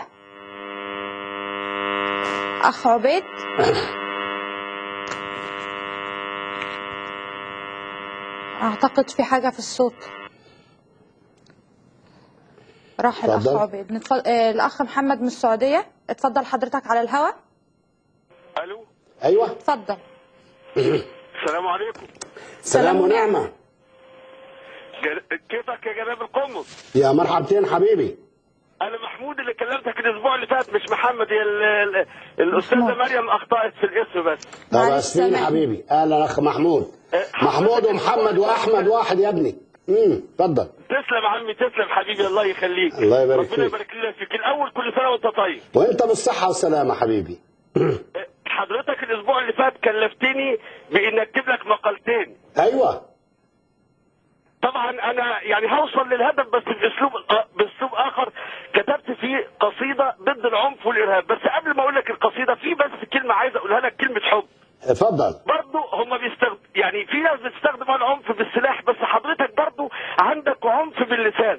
اخ عبيد اعتقد في حاجه في الصوت راح الاخ اتفضل. عبيد نتفضل... آه الاخ محمد من السعوديه اتفضل حضرتك على الهواء الو ايوه اتفضل السلام عليكم سلام ونعمه جل... كيفك يا جناب القمص يا مرحبتين حبيبي انا محمود اللي كلمتك الاسبوع اللي فات مش محمد هي ال... ال... الاستاذه محمود. مريم اخطات في الاسم بس طب معلش اسفين سامحني. حبيبي اهلا اخ محمود أه، محمود ومحمد واحمد واحد يا ابني امم اتفضل تسلم عمي تسلم حبيبي الله يخليك الله يبارك ربنا فيك. يبارك لنا فيك الاول كل سنه وانت طيب وانت بالصحه والسلامه حبيبي حضرتك الاسبوع اللي فات كلفتني بان اكتب لك مقالتين ايوه طبعا انا يعني هوصل للهدف بس باسلوب باسلوب اخر كتبت فيه قصيده ضد العنف والارهاب بس قبل ما اقول لك القصيده في بس كلمه عايز اقولها لك كلمه حب اتفضل برضه هم بيستخدم يعني في ناس بتستخدم العنف بالسلاح بس حضرتك برضه عندك عنف باللسان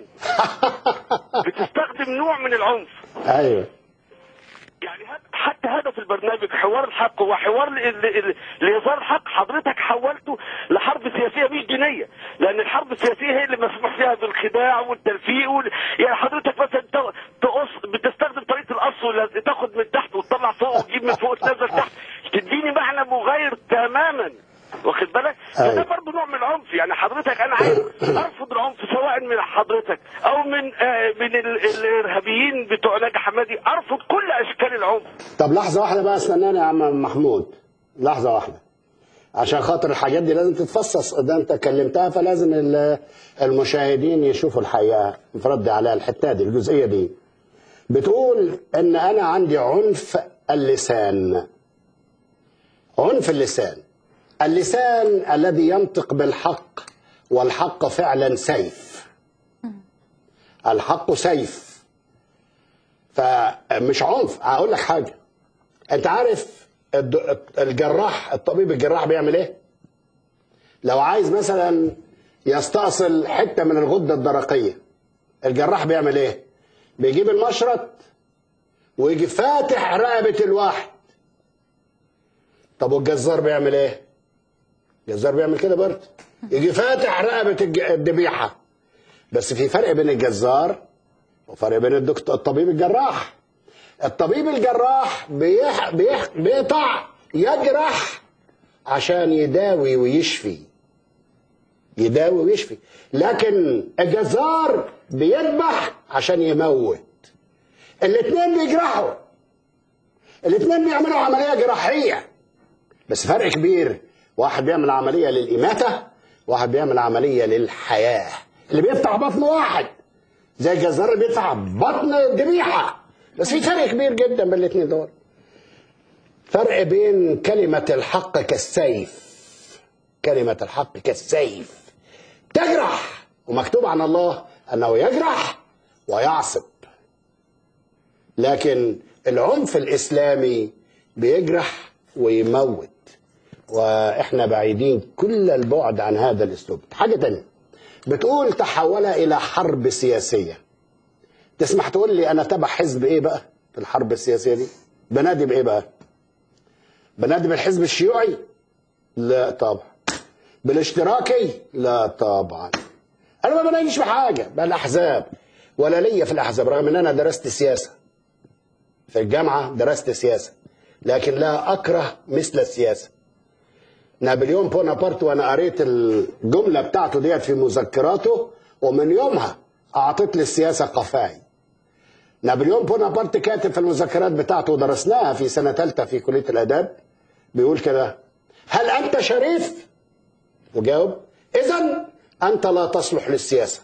بتستخدم نوع من العنف ايوه يعني هد- حتى هدف البرنامج حوار الحق هو حوار ل- ل- ل- لإظهار الحق حضرتك حولته لحرب سياسية مش دينية لأن الحرب السياسية هي اللي مسموح فيها بالخداع والتلفيق وال... يعني حضرتك مثلا ت- تقص بتستخدم طريقة القص ولا تاخد من تحت وتطلع فوق وتجيب من فوق وتنزل تحت تديني معنى مغاير تماما واخد بالك أيوة. فده برضه نوع من العنف يعني حضرتك انا عايز ارفض العنف سواء من حضرتك او من آه من ال- الارهابيين بتوع ناجي حمادي ارفض كل اشكال العنف طب لحظه واحده بقى استناني يا عم محمود لحظه واحده عشان خاطر الحاجات دي لازم تتفصص ده انت كلمتها فلازم ال- المشاهدين يشوفوا الحقيقه فرد على الحته دي الجزئيه دي بتقول ان انا عندي عنف اللسان عنف اللسان اللسان الذي ينطق بالحق والحق فعلا سيف الحق سيف فمش عنف هقول لك حاجه انت عارف الد- الجراح الطبيب الجراح بيعمل ايه لو عايز مثلا يستأصل حته من الغده الدرقيه الجراح بيعمل ايه بيجيب المشرط ويجي فاتح رقبه الواحد طب والجزار بيعمل ايه الجزار بيعمل كده برضه يجي فاتح رقبه الج- الذبيحه بس في فرق بين الجزار وفرق بين الدكتور الطبيب الجراح الطبيب الجراح بيح بيح بيقطع يجرح عشان يداوي ويشفي يداوي ويشفي لكن الجزار بيذبح عشان يموت الاثنين بيجرحوا الاثنين بيعملوا عمليه جراحيه بس فرق كبير واحد بيعمل عمليه للاماته واحد بيعمل عمليه للحياه اللي بيفتح بطن واحد زي الجزار اللي بيفتح بطن الذبيحه بس في فرق كبير جدا بين الاثنين دول فرق بين كلمه الحق كالسيف كلمه الحق كالسيف تجرح ومكتوب عن الله انه يجرح ويعصب لكن العنف الاسلامي بيجرح ويموت واحنا بعيدين كل البعد عن هذا الاسلوب حاجه تانية بتقول تحول الى حرب سياسيه تسمح تقول لي انا تبع حزب ايه بقى في الحرب السياسيه دي بنادي بايه بقى بنادي بالحزب الشيوعي لا طبعا بالاشتراكي لا طبعا انا ما بناديش بحاجه بالاحزاب ولا ليا في الاحزاب رغم ان انا درست سياسه في الجامعه درست سياسه لكن لا اكره مثل السياسه نابليون بونابرت وانا قريت الجمله بتاعته ديت في مذكراته ومن يومها اعطت لي السياسه قفاي نابليون بونابرت كاتب في المذكرات بتاعته ودرسناها في سنه ثالثه في كليه الاداب بيقول كده هل انت شريف وجاوب اذا انت لا تصلح للسياسه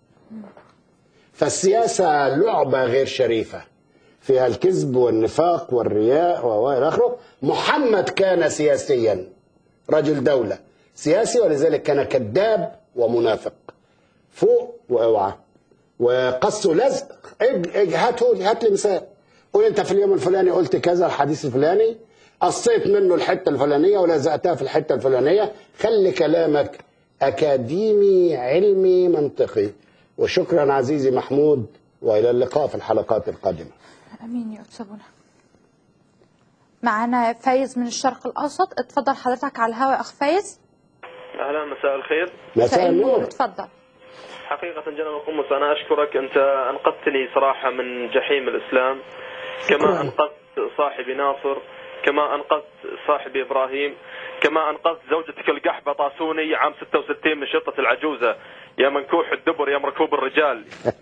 فالسياسه لعبه غير شريفه فيها الكذب والنفاق والرياء والى اخره محمد كان سياسيا رجل دوله سياسي ولذلك كان كذاب ومنافق فوق واوعى وقص ولزق اج اج هاته هات لي مثال قول انت في اليوم الفلاني قلت كذا الحديث الفلاني قصيت منه الحته الفلانيه ولزقتها في الحته الفلانيه خلي كلامك اكاديمي علمي منطقي وشكرا عزيزي محمود والى اللقاء في الحلقات القادمه امين يا استاذ بنا معانا فايز من الشرق الاوسط اتفضل حضرتك على الهواء اخ فايز اهلا مساء الخير مساء النور اتفضل حقيقة جناب القمص أنا أشكرك أنت أنقذتني صراحة من جحيم الإسلام كما شكراً. أنقذت صاحبي ناصر كما أنقذت صاحبي إبراهيم كما أنقذت زوجتك القحبة طاسوني عام 66 من شرطة العجوزة يا منكوح الدبر يا مركوب الرجال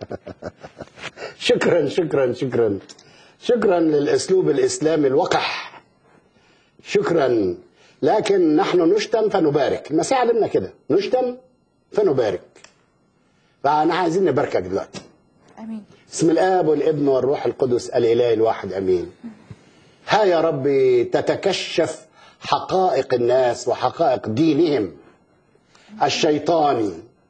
شكرا شكرا شكرا شكرا للاسلوب الاسلامي الوقح شكرا لكن نحن نشتم فنبارك المسيح علمنا كده نشتم فنبارك فانا عايزين نباركك دلوقتي امين بسم الاب والابن والروح القدس الاله الواحد امين ها يا ربي تتكشف حقائق الناس وحقائق دينهم الشيطاني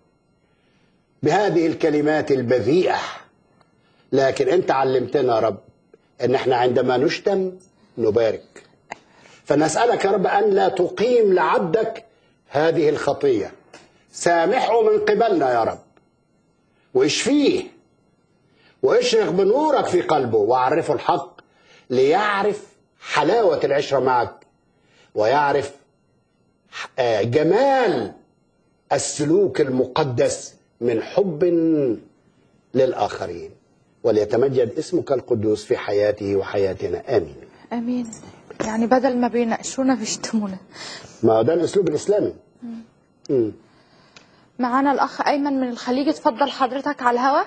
بهذه الكلمات البذيئه لكن انت علمتنا يا رب ان احنا عندما نشتم نبارك فنسالك يا رب ان لا تقيم لعبدك هذه الخطيه سامحه من قبلنا يا رب واشفيه واشرق بنورك في قلبه وعرفه الحق ليعرف حلاوة العشرة معك ويعرف آه، جمال السلوك المقدس من حب للآخرين وليتمجد اسمك القدوس في حياته وحياتنا آمين امين يعني بدل ما بيناقشونا بيشتمونا ما هو ده الأسلوب الإسلامي مم. معانا الاخ ايمن من الخليج اتفضل حضرتك على الهوا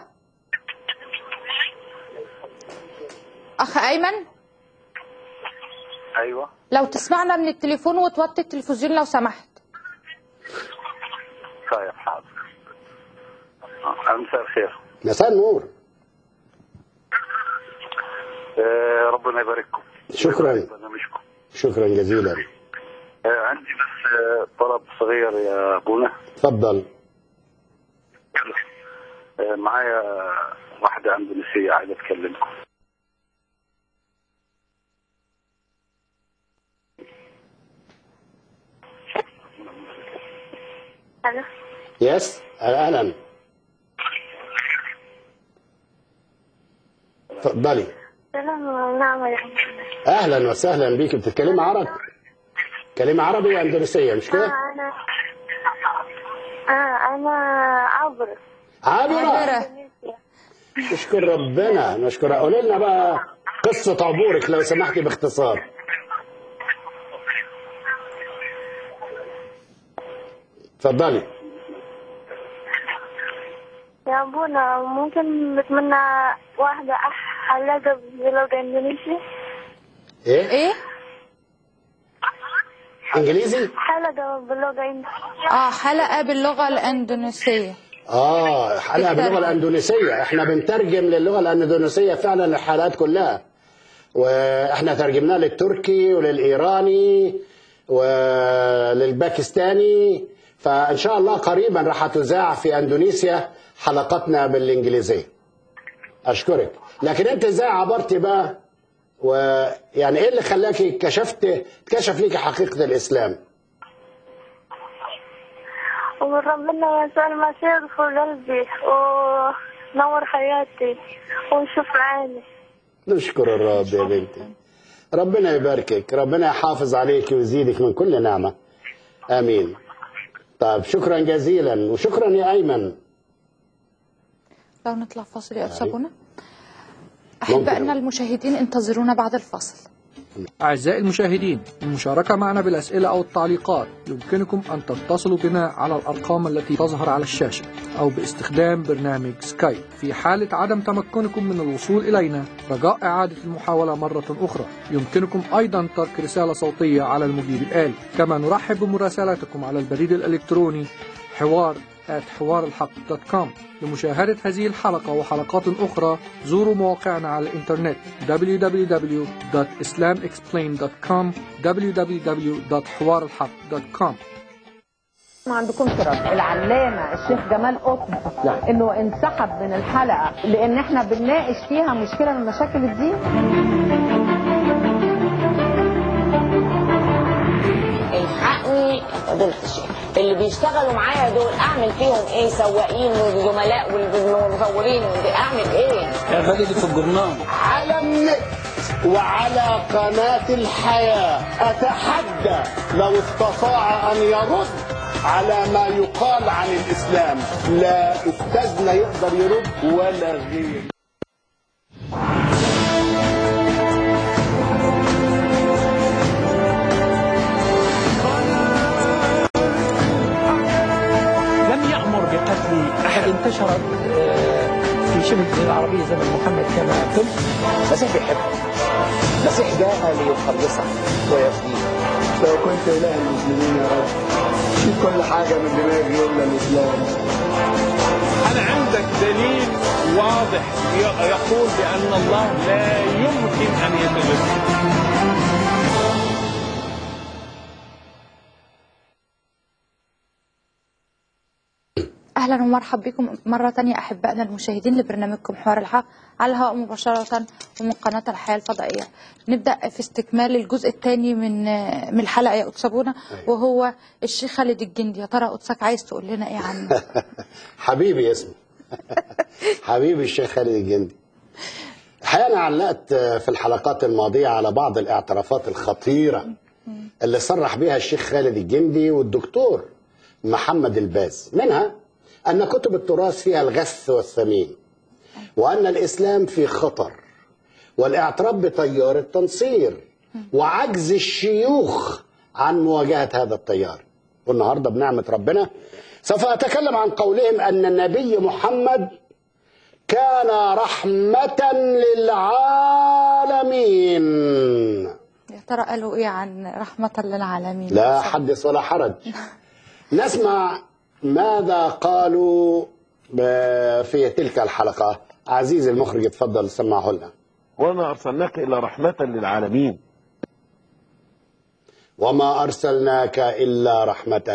اخ ايمن ايوه لو تسمعنا من التليفون وتوطي التلفزيون لو سمحت طيب حاضر آه، مساء الخير مساء النور آه، ربنا يبارككم شكراً. ويبارك برنامجكم شكرا جزيلا آه، عندي بس آه، طلب صغير يا ابونا تفضل آه، معايا واحدة اندونيسية عايز اتكلمكم ألو يس أهلا تفضلي سلام نعم يا اهلا وسهلا بيك بتتكلمي عربي كلمة عربي اندونيسية مش كده؟ أنا آه أنا عبر عابرة عابرة. نشكر ربنا نشكر قولي لنا بقى قصة عبورك لو سمحتي باختصار اتفضلي يا أبونا ممكن نتمنى واحدة حلقة بلغة إندونيسية ايه ايه انجليزي حلقة بلغة إندونيسية اه حلقة باللغة الاندونيسية اه حلقة باللغة الاندونيسية احنا بنترجم للغة الاندونيسية فعلا الحلقات كلها واحنا ترجمناها للتركي وللايراني وللباكستاني فان شاء الله قريبا راح تذاع في اندونيسيا حلقاتنا بالانجليزيه اشكرك لكن انت ازاي عبرتي بقى ويعني ايه اللي خلاكي كشفت كشف ليكي حقيقه الاسلام وربنا يسوع المسيح يدخل قلبي ونور حياتي ويشوف عيني نشكر الرب يا بنتي ربنا يباركك ربنا يحافظ عليك ويزيدك من كل نعمة آمين طيب شكرا جزيلا وشكرا يا أيمن لو نطلع فاصل يا أستاذ أيوة. أبونا ممكن. أحبائنا المشاهدين انتظرونا بعد الفاصل أعزائي المشاهدين المشاركة معنا بالأسئلة أو التعليقات يمكنكم أن تتصلوا بنا على الأرقام التي تظهر على الشاشة أو باستخدام برنامج سكايب في حالة عدم تمكنكم من الوصول إلينا رجاء إعادة المحاولة مرة أخرى يمكنكم أيضا ترك رسالة صوتية على المجيب الآلي كما نرحب بمراسلاتكم على البريد الإلكتروني حوار حوار الحق دوت كوم لمشاهدة هذه الحلقة وحلقات أخرى زوروا مواقعنا على الإنترنت www.islamexplained.com www.حوارالحق.com ما عندكم اعتراض العلامه الشيخ جمال قطب انه انسحب من الحلقه لان احنا بنناقش فيها مشكله من مشاكل الدين الحقني فضيلة الشيخ اللي بيشتغلوا معايا دول اعمل فيهم ايه سواقين وزملاء والمصورين اعمل ايه يا فادي في الجرنان على النت وعلى قناة الحياة أتحدى لو استطاع أن يرد على ما يقال عن الاسلام لا استاذنا يقدر يرد ولا غير لم يأمر بقتل أحد انتشرت آه، في شبه الجزيرة العربية زمن محمد كما قلت المسيح بيحبك المسيح جاء ليخلصك ويفديك لو كنت اله المسلمين يا رب شيل كل حاجه من دماغي الا الاسلام هل عندك دليل واضح ي- يقول بأن الله لا يمكن أن يتجسد أهلا ومرحب بكم مرة تانية أحبائنا المشاهدين لبرنامجكم حوار الحق على الهواء مباشرة ومن قناة الحياة الفضائية نبدأ في استكمال الجزء الثاني من من الحلقة يا أتسابونا وهو الشيخ خالد الجندي يا ترى قدسك عايز تقول لنا إيه عنه حبيبي اسمه حبيبي الشيخ خالد الجندي الحقيقة أنا علقت في الحلقات الماضية على بعض الاعترافات الخطيرة اللي صرح بها الشيخ خالد الجندي والدكتور محمد الباز منها أن كتب التراث فيها الغث والثمين وأن الإسلام في خطر والاعتراف بتيار التنصير وعجز الشيوخ عن مواجهة هذا التيار والنهاردة بنعمة ربنا سوف أتكلم عن قولهم أن النبي محمد كان رحمة للعالمين يا ترى قالوا إيه عن رحمة للعالمين لا حدث ولا حرج نسمع ماذا قالوا ب- في تلك الحلقة عزيزي المخرج اتفضل سمعه لنا وما أرسلناك إلا رحمة للعالمين وما أرسلناك إلا رحمة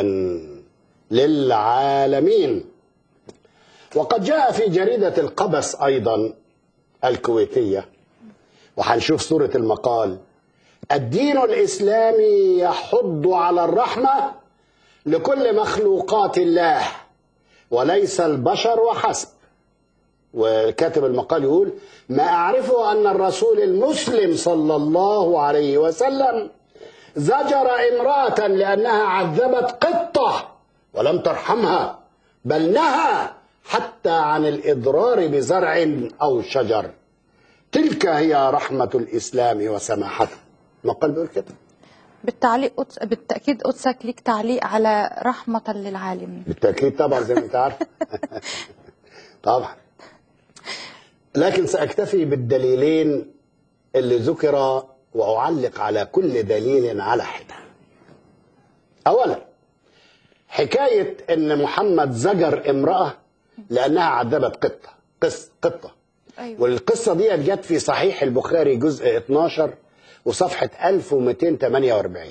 للعالمين وقد جاء في جريدة القبس أيضا الكويتية وهنشوف صورة المقال الدين الإسلامي يحض على الرحمة لكل مخلوقات الله وليس البشر وحسب وكاتب المقال يقول ما أعرفه أن الرسول المسلم صلى الله عليه وسلم زجر امرأة لأنها عذبت قطة ولم ترحمها بل نهى حتى عن الإضرار بزرع أو شجر تلك هي رحمة الإسلام وسماحته المقال بيقول كده بالتعليق قدس بالتأكيد قدسك ليك تعليق على رحمة للعالمين بالتأكيد طبعا زي ما أنت عارف طبعا لكن سأكتفي بالدليلين اللي ذكر وأعلق على كل دليل على حدة أولا حكاية أن محمد زجر امرأة لأنها عذبت قطة قص قطة أيوة. والقصة دي جت في صحيح البخاري جزء 12 وصفحة 1248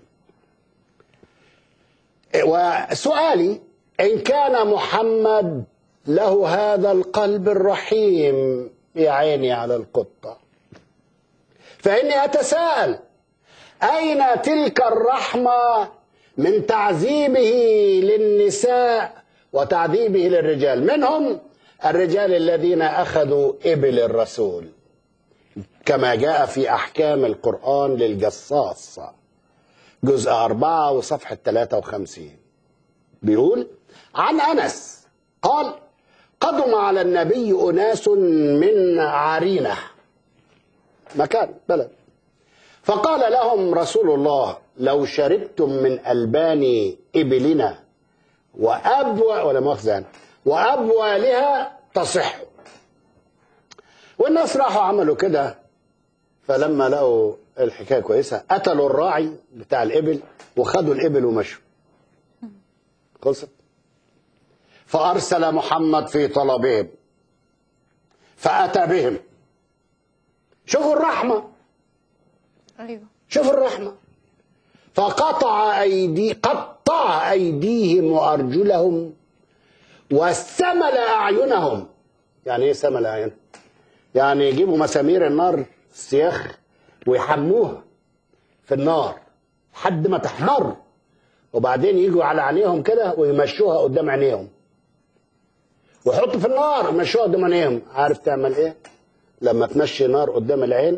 وسؤالي إن كان محمد له هذا القلب الرحيم يا عيني على القطة فإني أتساءل أين تلك الرحمة من تعذيبه للنساء وتعذيبه للرجال منهم الرجال الذين أخذوا إبل الرسول كما جاء في أحكام القرآن للجصاص جزء أربعة وصفحة 53 بيقول عن أنس قال قدم على النبي أناس من عرينة مكان بلد فقال لهم رسول الله لو شربتم من ألبان إبلنا وأبوى ولا مؤاخذة يعني وأبوالها تصح والناس راحوا عملوا كده فلما لقوا الحكايه كويسه قتلوا الراعي بتاع الابل وخدوا الابل ومشوا خلصت فارسل محمد في طلبهم فاتى بهم شوفوا الرحمه أيوة شوفوا الرحمه فقطع ايدي قطع ايديهم وارجلهم وسمل اعينهم يعني ايه سمل اعينهم يعني يجيبوا مسامير النار السياخ ويحموها في النار لحد ما تحمر وبعدين يجوا على عينيهم كده ويمشوها قدام عينيهم ويحطوا في النار ويمشوها قدام عينيهم عارف تعمل ايه لما تمشي نار قدام العين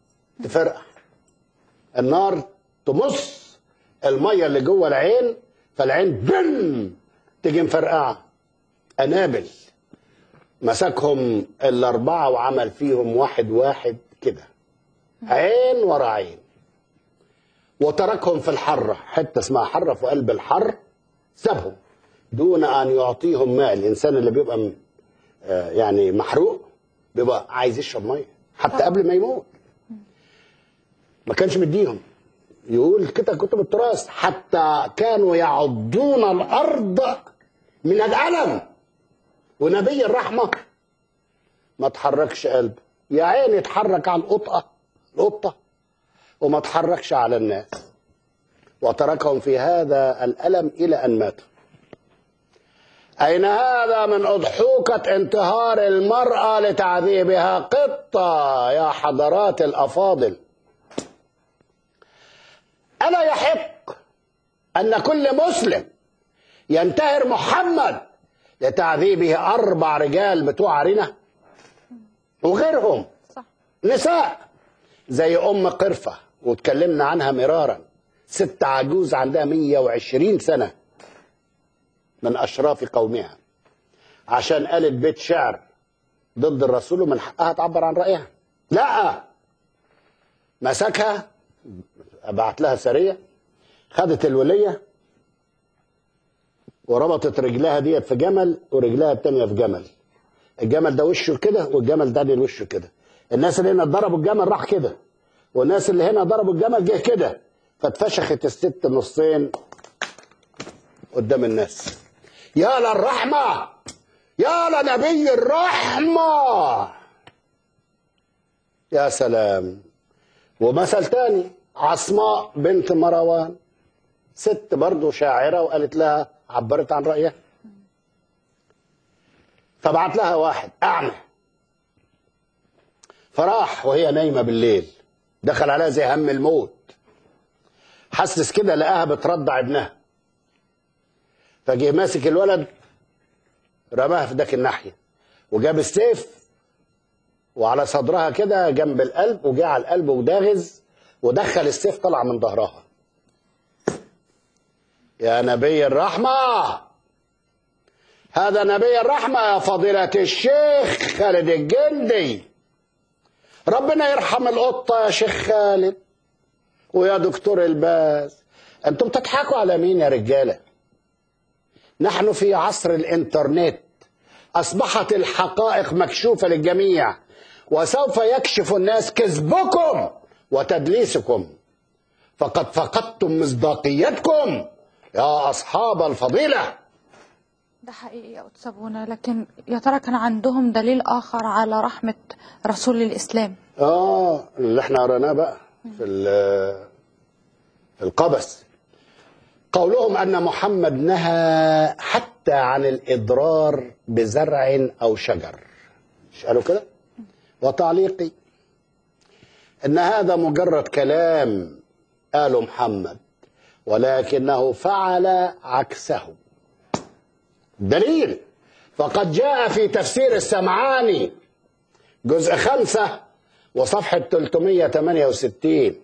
تفرقع النار تمص الميه اللي جوه العين فالعين بن تيجي مفرقعه انابل مسكهم الاربعه وعمل فيهم واحد واحد كده عين ورا عين وتركهم في الحرة حتة اسمها حرة في قلب الحر سابهم دون أن يعطيهم ماء الإنسان اللي بيبقى م- آه، يعني محروق بيبقى عايز يشرب مية حتى قبل ما يموت ما كانش مديهم يقول كده كتب التراث حتى كانوا يعضون الأرض من الألم ونبي الرحمة ما تحركش قلبه يا عيني اتحرك على القطة القطة وما تحركش على الناس وتركهم في هذا الألم إلى أن ماتوا أين هذا من أضحوكة انتهار المرأة لتعذيبها قطة يا حضرات الأفاضل ألا يحق أن كل مسلم ينتهر محمد لتعذيبه أربع رجال بتوع عرينة وغيرهم نساء زي أم قرفة واتكلمنا عنها مرارا ست عجوز عندها 120 سنة من أشراف قومها عشان قالت بيت شعر ضد الرسول ومن حقها تعبر عن رأيها لا مسكها بعت لها سرية خدت الولية وربطت رجلها ديت في جمل ورجلها التانية في جمل الجمل ده وشه كده والجمل ده اللي وشه كده الناس اللي هنا ضربوا الجمل راح كده والناس اللي هنا ضربوا الجمل جه كده فاتفشخت الست نصين قدام الناس يا للرحمة يا لنبي الرحمة يا سلام ومثل تاني عصماء بنت مروان ست برضه شاعرة وقالت لها عبرت عن رأيها فبعت لها واحد أعمى فراح وهي نايمة بالليل دخل عليها زي هم الموت حسس كده لقاها بترضع ابنها فجه ماسك الولد رماها في ذاك الناحية وجاب السيف وعلى صدرها كده جنب القلب وجه على القلب وداغز ودخل السيف طلع من ظهرها يا نبي الرحمة هذا نبي الرحمة يا فضيلة الشيخ خالد الجندي ربنا يرحم القطة يا شيخ خالد ويا دكتور الباز انتم بتضحكوا على مين يا رجالة نحن في عصر الانترنت أصبحت الحقائق مكشوفة للجميع وسوف يكشف الناس كذبكم وتدليسكم فقد فقدتم مصداقيتكم يا أصحاب الفضيلة ده حقيقي يا أستاذ بونا لكن يا ترى كان عندهم دليل آخر على رحمة رسول الإسلام آه اللي احنا قريناه بقى في ال- في القبس قولهم أن محمد نهى حتى عن الإضرار بزرع أو شجر مش قالوا كده وتعليقي أن هذا مجرد كلام قاله محمد ولكنه فعل عكسه دليل فقد جاء في تفسير السمعاني جزء خمسة وصفحة 368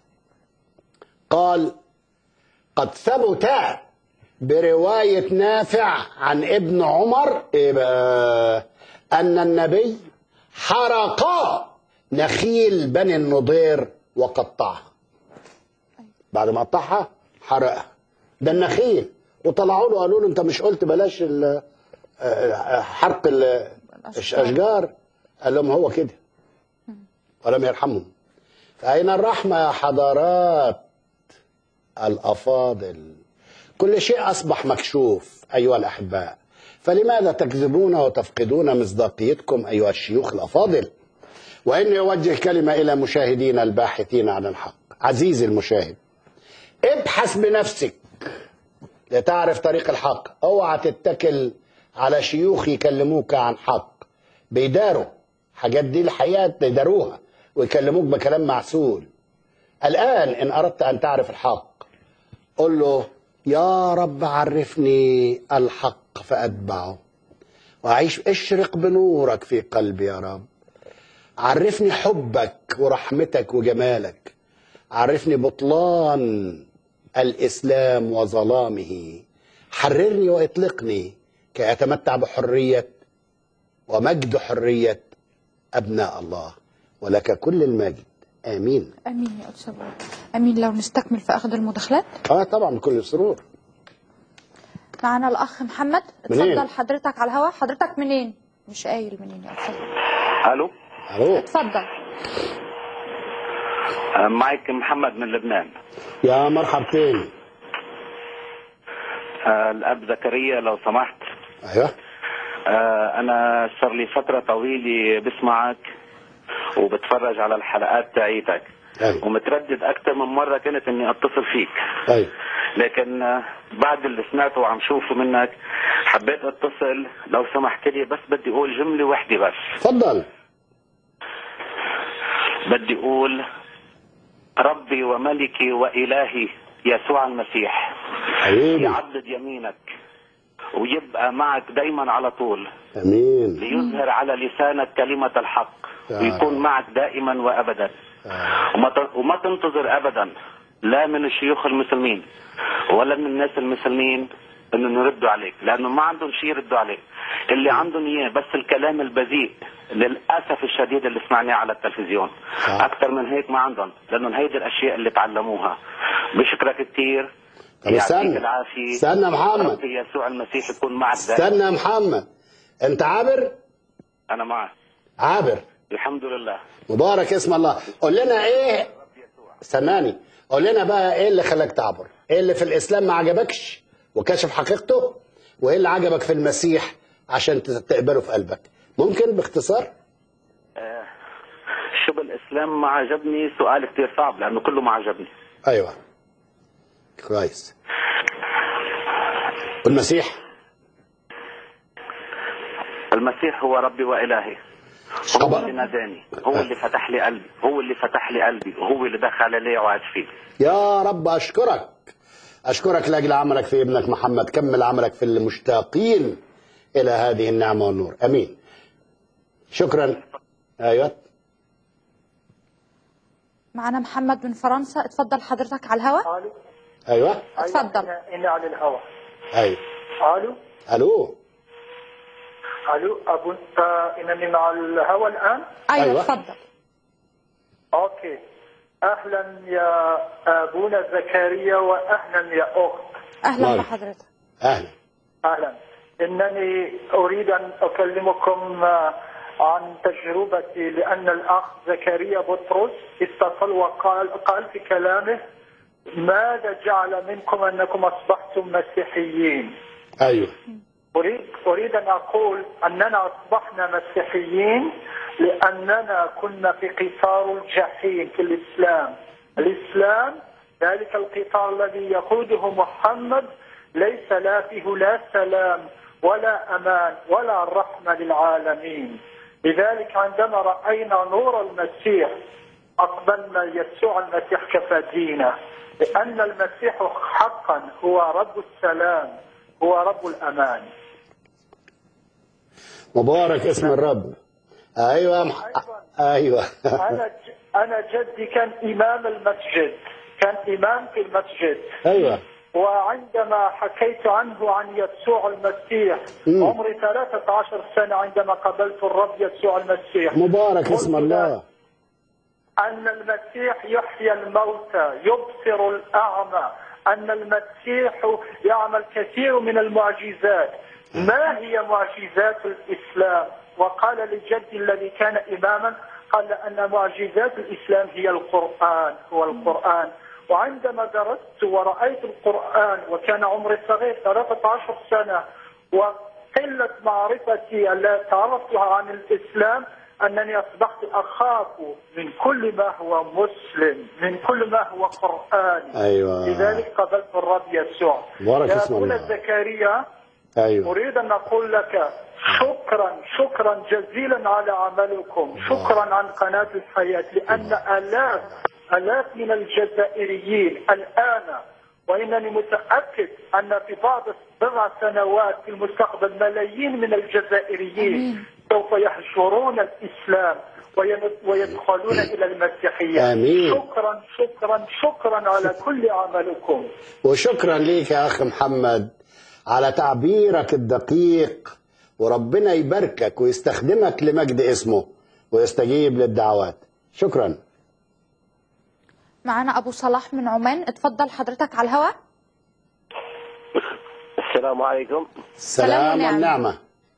قال قد ثبت برواية نافع عن ابن عمر إيه بقى؟ أن النبي حرق نخيل بني النضير وقطعها بعد ما قطعها حرقها ده النخيل وطلعوا له قالوا له انت مش قلت بلاش ال- آه، حرق ال- الاشجار قال لهم هو كده ولم يرحمهم فأين الرحمة يا حضرات الأفاضل كل شيء أصبح مكشوف أيها الأحباء فلماذا تكذبون وتفقدون مصداقيتكم أيها الشيوخ الأفاضل وإني أوجه كلمة إلى مشاهدينا الباحثين عن الحق عزيزي المشاهد ابحث بنفسك لتعرف طريق الحق اوعى تتكل على شيوخ يكلموك عن حق بيداروا حاجات دي الحياة بيداروها ويكلموك بكلام معسول الآن إن أردت أن تعرف الحق قل له يا رب عرفني الحق فأتبعه وأعيش اشرق بنورك في قلبي يا رب عرفني حبك ورحمتك وجمالك عرفني بطلان الإسلام وظلامه حررني وإطلقني كي أتمتع بحرية ومجد حرية أبناء الله ولك كل المجد آمين امين يا استاذ أبو. امين لو نستكمل في اخذ المداخلات آه طبعا بكل سرور معنا الاخ محمد منين؟ اتفضل حضرتك على الهواء حضرتك منين مش قايل منين يا استاذ الو الو اتفضل آه، معك محمد من لبنان يا مرحبتين آه، الاب زكريا لو سمحت ايوه آه، انا صار لي فتره طويله بسمعك وبتفرج على الحلقات تاعيتك أيوة. ومتردد اكثر من مره كنت اني اتصل فيك أيوة. لكن آه، بعد اللي سمعته وعم شوفه منك حبيت اتصل لو سمحت لي بس بدي اقول جمله وحده بس تفضل بدي اقول ربي وملكي والهي يسوع المسيح حبيبي يعضد يمينك ويبقى معك دايما على طول امين ليظهر على لسانك كلمة الحق يا ويكون رب. معك دائما وابدا وما ت- وما تنتظر ابدا لا من الشيوخ المسلمين ولا من الناس المسلمين انه يردوا عليك لانه ما عندهم شيء يردوا عليك اللي عندهم اياه بس الكلام البذيء للاسف الشديد اللي سمعناه على التلفزيون صح. اكثر من هيك ما عندهم لانه هيدي الاشياء اللي تعلموها بشكرك كثير طب استنى. يعطيك العافيه استنى يا محمد. ربي يسوع المسيح يكون معك دائما استنى يا محمد انت عابر انا معك عابر الحمد لله مبارك اسم الله قول لنا ايه استناني قول لنا بقى ايه اللي خلاك تعبر ايه اللي في الاسلام ما عجبكش وكشف حقيقته وايه اللي عجبك في المسيح عشان تقبله في قلبك ممكن باختصار آه، شو بالاسلام ما عجبني سؤال كثير صعب لانه كله ما عجبني ايوه كويس والمسيح المسيح هو ربي والهي هو طبعا. اللي ناداني هو اللي فتح لي قلبي هو اللي فتح لي قلبي وهو اللي دخل لي وعاد فيه يا رب اشكرك اشكرك لاجل عملك في ابنك محمد كمل عملك في المشتاقين الى هذه النعمه والنور امين شكرا ايوه معنا محمد من فرنسا اتفضل حضرتك على الهواء ايوه اتفضل إني على الهواء ايوه ألو الو ألو أبو آه، إنني مع الهواء الآن ايوه أيوة. اتفضل أوكي أهلا يا أبونا زكريا وأهلا يا أخت اهلا مالك. بحضرتك اهلا أهلا إنني أريد أن أكلمكم آه، عن تجربتي لأن الأخ زكريا بطرس اتصل وقال قال في كلامه ماذا جعل منكم أنكم أصبحتم مسيحيين ايوه أريد أريد أن أقول أننا أصبحنا مسيحيين لأننا كنا في قطار الجحيم في الإسلام الإسلام ذلك القطار الذي يقوده محمد ليس لا فيه لا سلام ولا أمان ولا رحمة للعالمين لذلك عندما رأينا نور المسيح أقبلنا يسوع المسيح كفدينا لأن المسيح حقا هو رب السلام هو رب الأمان مبارك اسم الرب ايوه يا مح... ايوه أنا ج- أنا جدي كان إمام المسجد كان إمام في المسجد ايوه وعندما حكيت عنه عن يسوع المسيح مم. عمري 13 سنة عندما قبلت الرب يسوع المسيح مبارك اسم قلت له الله أن المسيح يحيي الموتى يبصر الأعمى أن المسيح يعمل كثير من المعجزات ما هي معجزات الإسلام وقال لجدي الذي كان إماما قال أن معجزات الإسلام هي القرآن هو القرآن وعندما درست ورأيت القرآن وكان عمري صغير 13 سنة وقلة معرفتي التي تعرفتها عن الإسلام أنني أصبحت أخاف من كل ما هو مسلم من كل ما هو قرآني ايوه لذلك قبلت الرب يسوع مبارك يا اسم أبونا الله. زكريا ايوه أريد أن أقول لك شكرا شكرا جزيلا على عملكم شكرا عن قناة الحياة لأن آلاف آلاف من الجزائريين الآن وإنني متأكد أن في بعض بضع سنوات في المستقبل ملايين من الجزائريين سوف يهجرون الإسلام وين- ويدخلون إلى المسيحية آمين. شكرا شكرا شكرا على كل عملكم وشكرا ليك يا أخ محمد على تعبيرك الدقيق وربنا يباركك ويستخدمك لمجد اسمه ويستجيب للدعوات شكرا معانا ابو صلاح من عمان اتفضل حضرتك على الهواء السلام عليكم السلام ونعم. والنعمة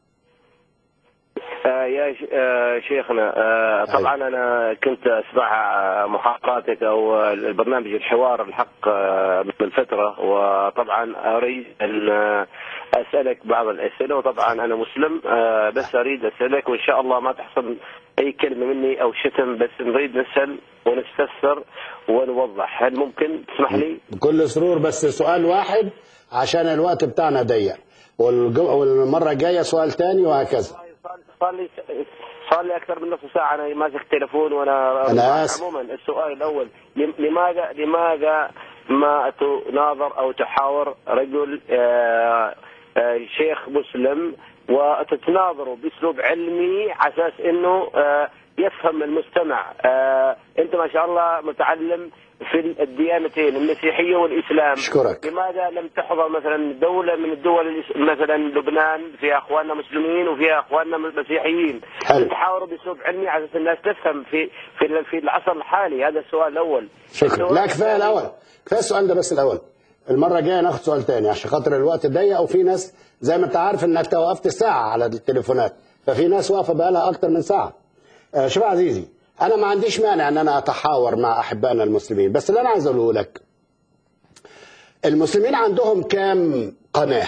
آه يا ش- آه شيخنا آه طبعا انا كنت اسمع آه، محاضراتك او آه، البرنامج الحوار الحق آه، من فتره وطبعا اريد ان آه، اسالك بعض الاسئله وطبعا انا مسلم آه، بس اريد اسالك وان شاء الله ما تحصل اي كلمه مني او شتم بس نريد نسال ونستفسر ونوضح هل ممكن تسمح لي؟ بكل سرور بس سؤال واحد عشان الوقت بتاعنا ضيق والجو- والمرة الجاية سؤال تاني وهكذا صار لي صار لي اكثر من نصف ساعه انا ماسك تليفون وانا أنا آسف. عموما السؤال الاول لم- لماذا لماذا ما تناظر او تحاور رجل آه، آه، شيخ مسلم وتتناظروا باسلوب علمي على اساس انه آه، يفهم المستمع آه، انت ما شاء الله متعلم في الديانتين المسيحيه والاسلام أشكرك. لماذا لم تحضر مثلا دوله من الدول الإس- مثلا لبنان فيها اخواننا مسلمين وفيها اخواننا مسيحيين حلو. تحاوروا باسلوب علمي على اساس الناس تفهم في في في العصر الحالي هذا السؤال الاول شكرا السؤال لا كفاية الثاني- الأول كفاية السؤال ده بس الأول المرة الجاية ناخد سؤال تاني عشان خاطر الوقت ضيق وفي ناس زي ما أنت عارف إنك توقفت ساعة على التليفونات ففي ناس واقفة بقالها أكتر من ساعة آه شوف يا عزيزي أنا ما عنديش مانع إن أنا أتحاور مع أحبائنا المسلمين بس اللي أنا عايز أقوله لك المسلمين عندهم كام قناة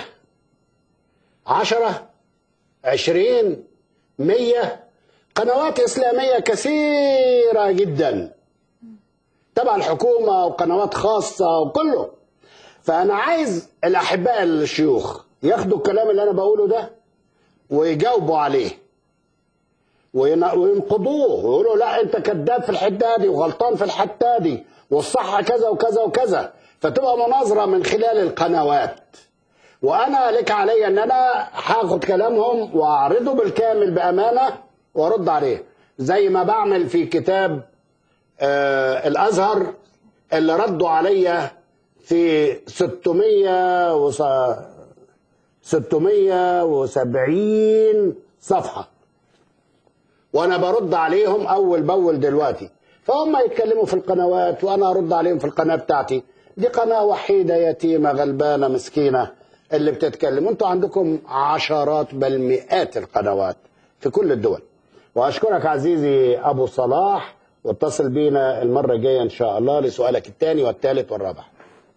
عشرة عشرين مية قنوات إسلامية كثيرة جدا تبع الحكومة وقنوات خاصة وكله فأنا عايز الأحباء الشيوخ ياخدوا الكلام اللي أنا بقوله ده ويجاوبوا عليه وين- وينقضوه ويقولوا لا أنت كذاب في الحتة دي وغلطان في الحتة دي والصح كذا وكذا وكذا فتبقى مناظرة من خلال القنوات وأنا لك علي أن أنا هاخد كلامهم وأعرضه بالكامل بأمانة وأرد عليه زي ما بعمل في كتاب آه الازهر اللي ردوا عليا في 600 و 670 صفحه وانا برد عليهم اول باول دلوقتي فهم يتكلموا في القنوات وانا ارد عليهم في القناه بتاعتي دي قناه وحيده يتيمه غلبانه مسكينه اللي بتتكلم انتوا عندكم عشرات بل مئات القنوات في كل الدول واشكرك عزيزي ابو صلاح واتصل بينا المره الجايه ان شاء الله لسؤالك الثاني والثالث والرابع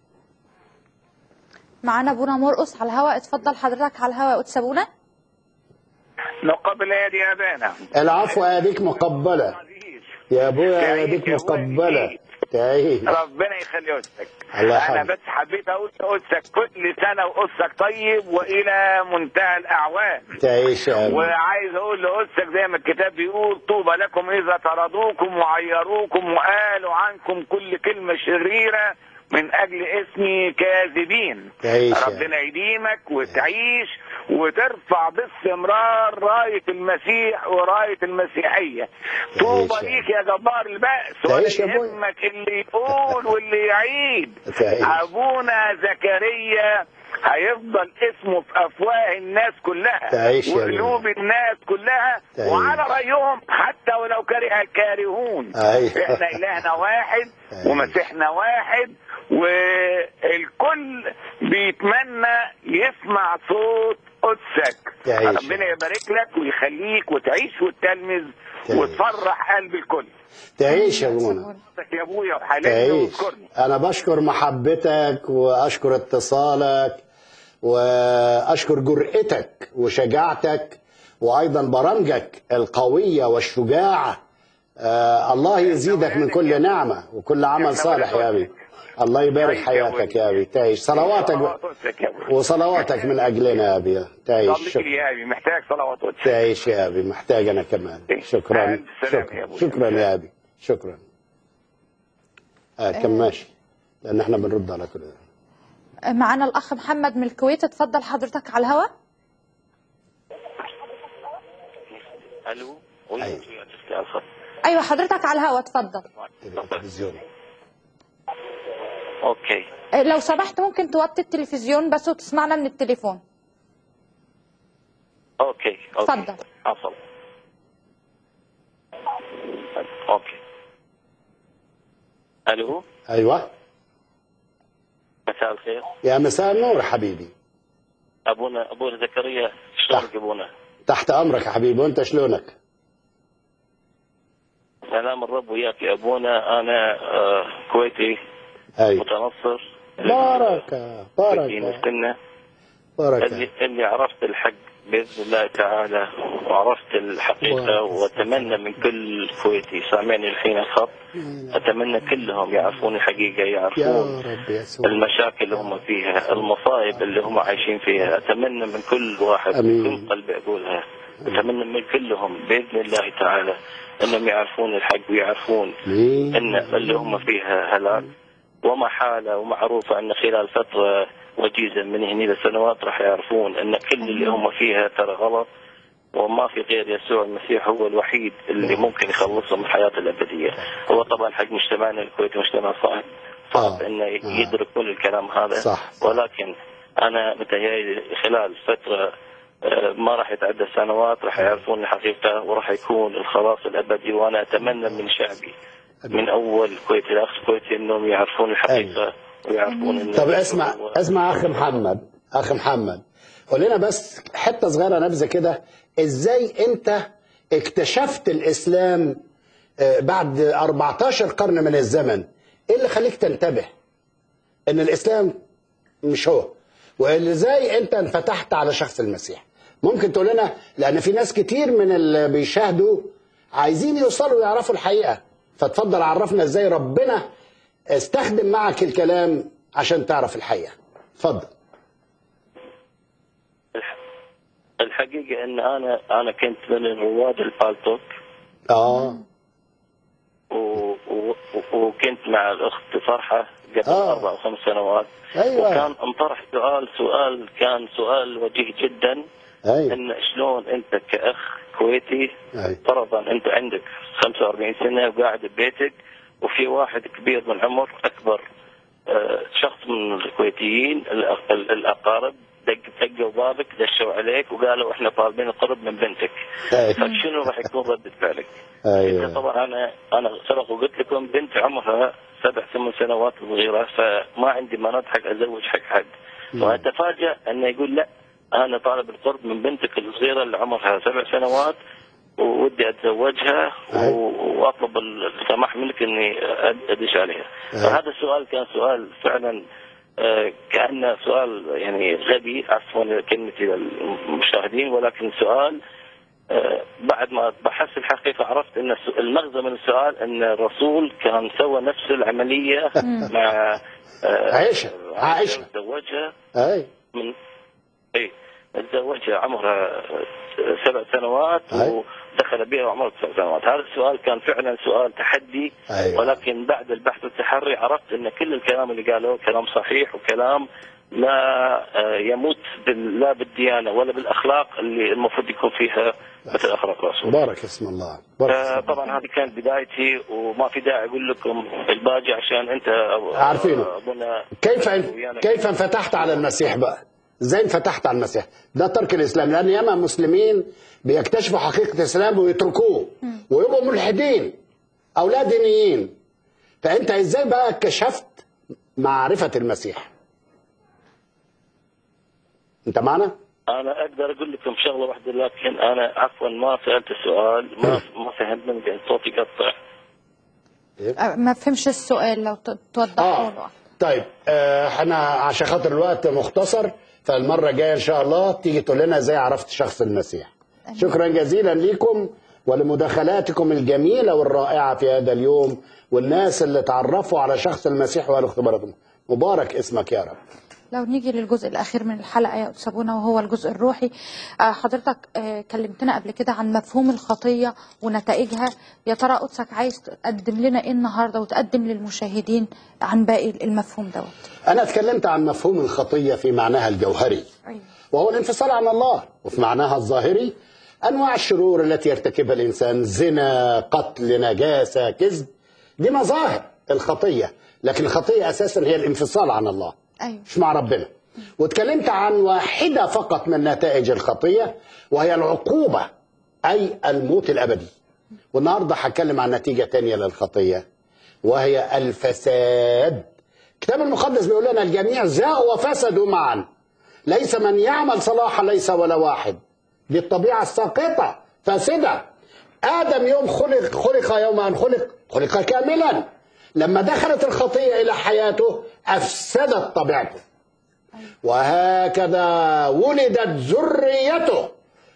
معانا ابونا مرقص على الهواء اتفضل حضرتك على الهواء وتسابونا نقبل يدي أبانا العفو يديك مقبله يا ابويا يديك مقبله تعيش ربنا يخلي قدسك الله انا يحفظك. بس حبيت اقول قدسك كل سنه وقدسك طيب والى منتهى الاعوام تعيش يا أبي. وعايز اقول لقدسك زي ما الكتاب بيقول طوبى لكم اذا طردوكم وعيروكم وقالوا عنكم كل كلمه شريره من اجل اسمي كاذبين تعيش يا ربنا يديمك وتعيش وترفع باستمرار رايه المسيح ورايه المسيحيه طوبى تعيش يا ليك يا جبار البأس ولا تعيش يا أبوي. يهمك اللي يقول واللي يعيد تعيش. ابونا زكريا هيفضل اسمه في افواه الناس كلها تعيش يا وقلوب الناس كلها تعيش. وعلى رايهم حتى ولو كره الكارهون أيوة. احنا الهنا واحد ومسيحنا واحد والكل بيتمنى يسمع صوت قدسك تعيش. ربنا يبارك لك ويخليك وتعيش وتلمذ تعيش. وتفرح قلب الكل تعيش يا ابونا يا ابويا وحلالي تعيش واذكرني انا بشكر محبتك واشكر اتصالك واشكر جرأتك وشجاعتك وايضا برامجك القويه والشجاعه آه الله يزيدك من كل نعمه وكل عمل صالح يا ابي الله يبارك حياتك يا ابي تعيش صلواتك قدسك يا ابويا وصلواتك من اجلنا يا ابي تعيش صلي شكرا لي يا ابي محتاج صلوات قدسك تعيش يا ابي محتاج انا كمان شكرا ألف سلامة يا شكرا أبويا. شكرا يا ابي شكرا آه كان ماشي لان احنا بنرد على كل ده معانا الاخ محمد من الكويت اتفضل حضرتك على الهواء الو وي على الخط ايوه حضرتك على الهوا اتفضل التلفزيون اوكي آه، لو سمحت ممكن توطي التلفزيون بس وتسمعنا من التليفون اوكي اوكي اتفضل حصل اوكي الو ايوه مساء الخير يا مساء النور حبيبي ابونا ابونا زكريا شلونك ابونا تحت امرك يا حبيبي وانت شلونك سلام الرب وياك يا ابونا انا آه كويتي أي. متنصر بارك بارك في مسكنة بارك اللي, اللي عرفت الحق باذن الله تعالى وعرفت الحقيقه واتمنى من كل كويتي سامعني الحين الخط اتمنى كلهم يعرفون الحقيقه يا يعرفون رب يسوع المشاكل اللي هم فيها المصائب اللي هم عايشين فيها أتمنى من كل واحد أمين. من كل قلبي أقولها أتمنى من كلهم بإذن الله تعالى أنهم يعرفون الحق ويعرفون أن اللي هم فيها هلاك وما حالة ومعروفة أن خلال فترة وجيزة من هنا لسنوات راح يعرفون أن كل اللي هم فيها ترى غلط وما في غير يسوع المسيح هو الوحيد اللي ممكن يخلصهم من الحياة الأبدية هو طبعا حق مجتمعنا الكويتي مجتمع صعب صعب انه يدركون الكلام هذا صح. ولكن انا متهيألي خلال فتره آه، ما راح يتعدى سنوات راح يعرفون الحقيقه وراح يكون الخلاص الابدي وانا اتمنى من شعبي من اول كويتي لاخر كويتي انهم يعرفون الحقيقه ويعرفون إن طب اسمع اسمع اخ محمد اخ محمد قول لنا بس حته صغيره نبذه كده ازاي انت اكتشفت الاسلام آه، بعد 14 قرن من الزمن ايه اللي خليك تنتبه ان الاسلام مش هو وازاي انت انفتحت على شخص المسيح ممكن تقول لنا لان في ناس كتير من اللي بيشاهدوا عايزين يوصلوا يعرفوا الحقيقه فتفضل عرفنا ازاي ربنا استخدم معك الكلام عشان تعرف الحقيقه اتفضل الحقيقه ان انا انا كنت من رواد البالتوك اه و... و... وكنت مع الاخت فرحه قبل آه. اربع او خمس سنوات أيوة. وكان انطرح سؤال سؤال كان سؤال وجيه جدا أيوة. ان شلون انت كاخ كويتي أيوة. فرضا انت عندك 45 سنه وقاعد ببيتك وفي واحد كبير من عمر اكبر آه، شخص من الكويتيين الأ- ال- الاقارب دق دقوا بابك دشوا عليك وقالوا احنا طالبين القرب من بنتك أيوة. فشنو راح يكون ردة فعلك؟ انت ايوه طبعا انا انا سبق وقلت لكم بنت عمرها سبع ثمان سنوات صغيره فما عندي مناط حق ازوج حق حد واتفاجئ انه يقول لا انا طالب القرب من بنتك الصغيره اللي عمرها سبع سنوات وودي اتزوجها و- واطلب السماح منك اني أد- ادش عليها فهذا السؤال كان سؤال فعلا آه، كانه سؤال يعني غبي عفوا كلمتي للمشاهدين ولكن سؤال آه، بعد ما بحثت الحقيقه عرفت ان الس- المغزى من السؤال ان الرسول كان سوى نفس العمليه مع آه، عائشه عائشه تزوجها اي من اي تزوجها عمرها سبع سنوات ودخل بها وعمرها تسع سنوات هذا السؤال كان فعلا سؤال تحدي أيوة. ولكن بعد البحث والتحري عرفت ان كل الكلام اللي قالوه كلام صحيح وكلام لا آه، يموت بال- لا بالديانه ولا بالاخلاق اللي المفروض يكون فيها مثل اخلاق الرسول بارك اسم الله بارك آه، طبعا هذه كانت بدايتي وما في داعي اقول لكم الباقي عشان انت أبو- عارفينه. ابونا كيف ويانا كيف انفتحت على المسيح بقى ازاي انفتحت على المسيح ده ترك الاسلام لان ياما مسلمين بيكتشفوا حقيقه الاسلام ويتركوه ويبقوا ملحدين او لا دينيين فانت ازاي بقى كشفت معرفه المسيح انت معنا انا اقدر اقول لكم شغله واحده لكن انا عفوا ما سالت السؤال ما ما فهمت لان صوتي قطع آه، ما فهمش السؤال لو ت- توضحه له طيب آه، احنا عشان خاطر الوقت مختصر فالمره الجايه ان شاء الله تيجي تقول لنا ازاي عرفت شخص المسيح شكرا جزيلا لكم ولمداخلاتكم الجميله والرائعه في هذا اليوم والناس اللي تعرفوا على شخص المسيح وقالوا اختباراتهم مبارك اسمك يا رب لو نيجي للجزء الأخير من الحلقة يا أستاذ سابونا وهو الجزء الروحي آه، حضرتك آه، كلمتنا قبل كده عن مفهوم الخطية ونتائجها يا ترى قدسك عايز تقدم لنا إيه النهاردة وتقدم للمشاهدين عن باقي المفهوم دوت انا اتكلمت عن مفهوم الخطيه في معناها الجوهري وهو الانفصال عن الله وفي معناها الظاهري انواع الشرور التي يرتكبها الانسان زنا قتل نجاسه كذب دي مظاهر الخطيه لكن الخطيه اساسا هي الانفصال عن الله ايوه مش مع ربنا واتكلمت عن واحده فقط من نتائج الخطيه وهي العقوبه اي الموت الابدي والنهارده هتكلم عن نتيجه تانية للخطيه وهي الفساد الكتاب المقدس بيقول لنا الجميع زاغوا وفسدوا معا ليس من يعمل صلاحا ليس ولا واحد دي الطبيعه الساقطه فاسده ادم يوم خلق خلق يوم ان خلق خلق كاملا لما دخلت الخطيه الى حياته افسدت طبيعته وهكذا ولدت ذريته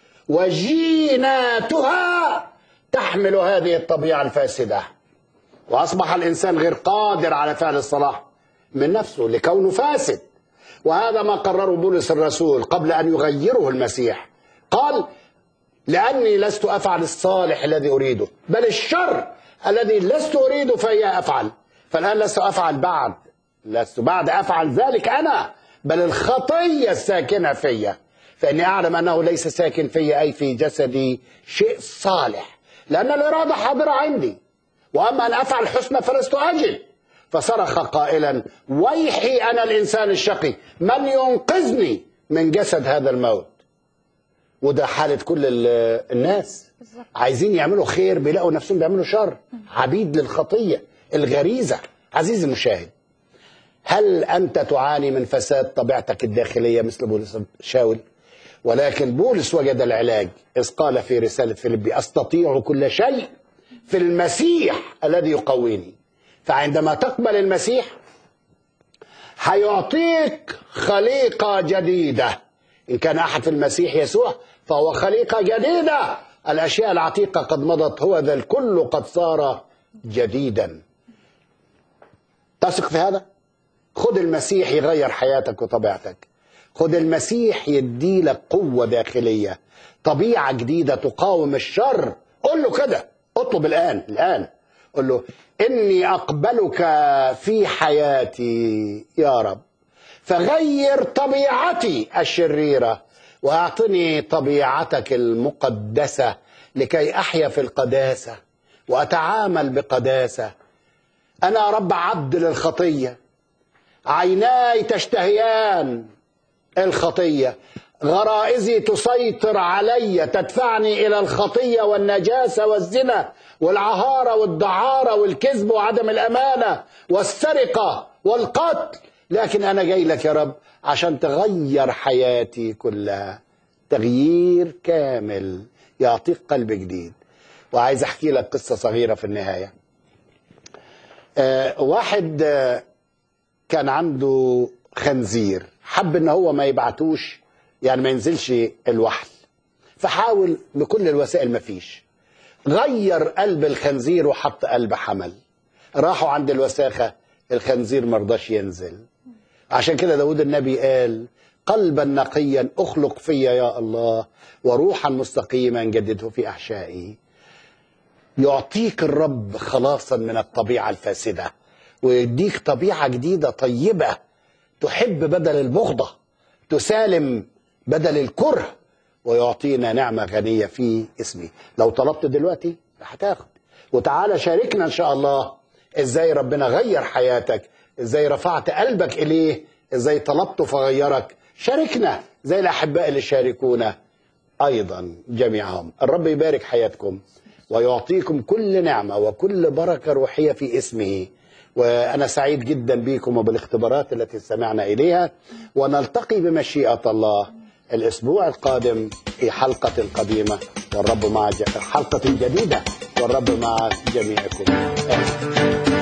وجيناتها تحمل هذه الطبيعه الفاسده واصبح الانسان غير قادر على فعل الصلاح من نفسه لكونه فاسد وهذا ما قرره بولس الرسول قبل ان يغيره المسيح قال لاني لست افعل الصالح الذي اريده بل الشر الذي لست اريده فاياه افعل فالان لست افعل بعد لست بعد افعل ذلك انا بل الخطيه الساكنه فيا فاني اعلم انه ليس ساكن في اي في جسدي شيء صالح لان الاراده حاضره عندي واما ان افعل الحسنى فلست اجد فصرخ قائلا ويحي انا الانسان الشقي من ينقذني من جسد هذا الموت وده حاله كل ال- الناس عايزين يعملوا خير بيلاقوا نفسهم بيعملوا شر عبيد للخطيه الغريزه عزيزي المشاهد هل انت تعاني من فساد طبيعتك الداخليه مثل بولس شاول ولكن بولس وجد العلاج اذ قال في رساله فيليبي استطيع كل شيء في المسيح الذي يقويني فعندما تقبل المسيح هيعطيك خليقه جديده ان كان احد في المسيح يسوع فهو خليقه جديده الاشياء العتيقه قد مضت هو ذا الكل قد صار جديدا تثق في هذا خد المسيح يغير حياتك وطبيعتك خد المسيح يديلك قوة داخلية طبيعة جديدة تقاوم الشر قل له كده اطلب الآن الآن قل له إني أقبلك في حياتي يا رب فغير طبيعتي الشريرة وأعطني طبيعتك المقدسة لكي أحيا في القداسة وأتعامل بقداسة أنا يا رب عبد للخطية عيناي تشتهيان الخطية غرائزي تسيطر علي تدفعني إلى الخطية والنجاسة والزنا والعهارة والدعارة والكذب وعدم الأمانة والسرقة والقتل لكن أنا جاي لك يا رب عشان تغير حياتي كلها تغيير كامل يعطيك قلب جديد وعايز أحكي لك قصة صغيرة في النهاية آه واحد آه كان عنده خنزير حب ان هو ما يبعتوش يعني ما ينزلش الوحل فحاول بكل الوسائل ما فيش غير قلب الخنزير وحط قلب حمل راحوا عند الوساخة الخنزير مرضاش ينزل عشان كده داود النبي قال قلبا نقيا اخلق فيا يا الله وروحا مستقيما جدده في احشائي يعطيك الرب خلاصا من الطبيعه الفاسده ويديك طبيعه جديده طيبه تحب بدل البغضه تسالم بدل الكره ويعطينا نعمه غنيه في اسمه لو طلبت دلوقتي هتاخد وتعالى شاركنا ان شاء الله ازاي ربنا غير حياتك ازاي رفعت قلبك اليه ازاي طلبته فغيرك شاركنا زي الاحباء اللي شاركونا ايضا جميعهم الرب يبارك حياتكم ويعطيكم كل نعمه وكل بركه روحيه في اسمه وانا سعيد جدا بكم وبالاختبارات التي استمعنا اليها ونلتقي بمشيئه الله الاسبوع القادم في حلقه قديمه والرب مع ج... حلقه جديده والرب مع جميعكم آمين.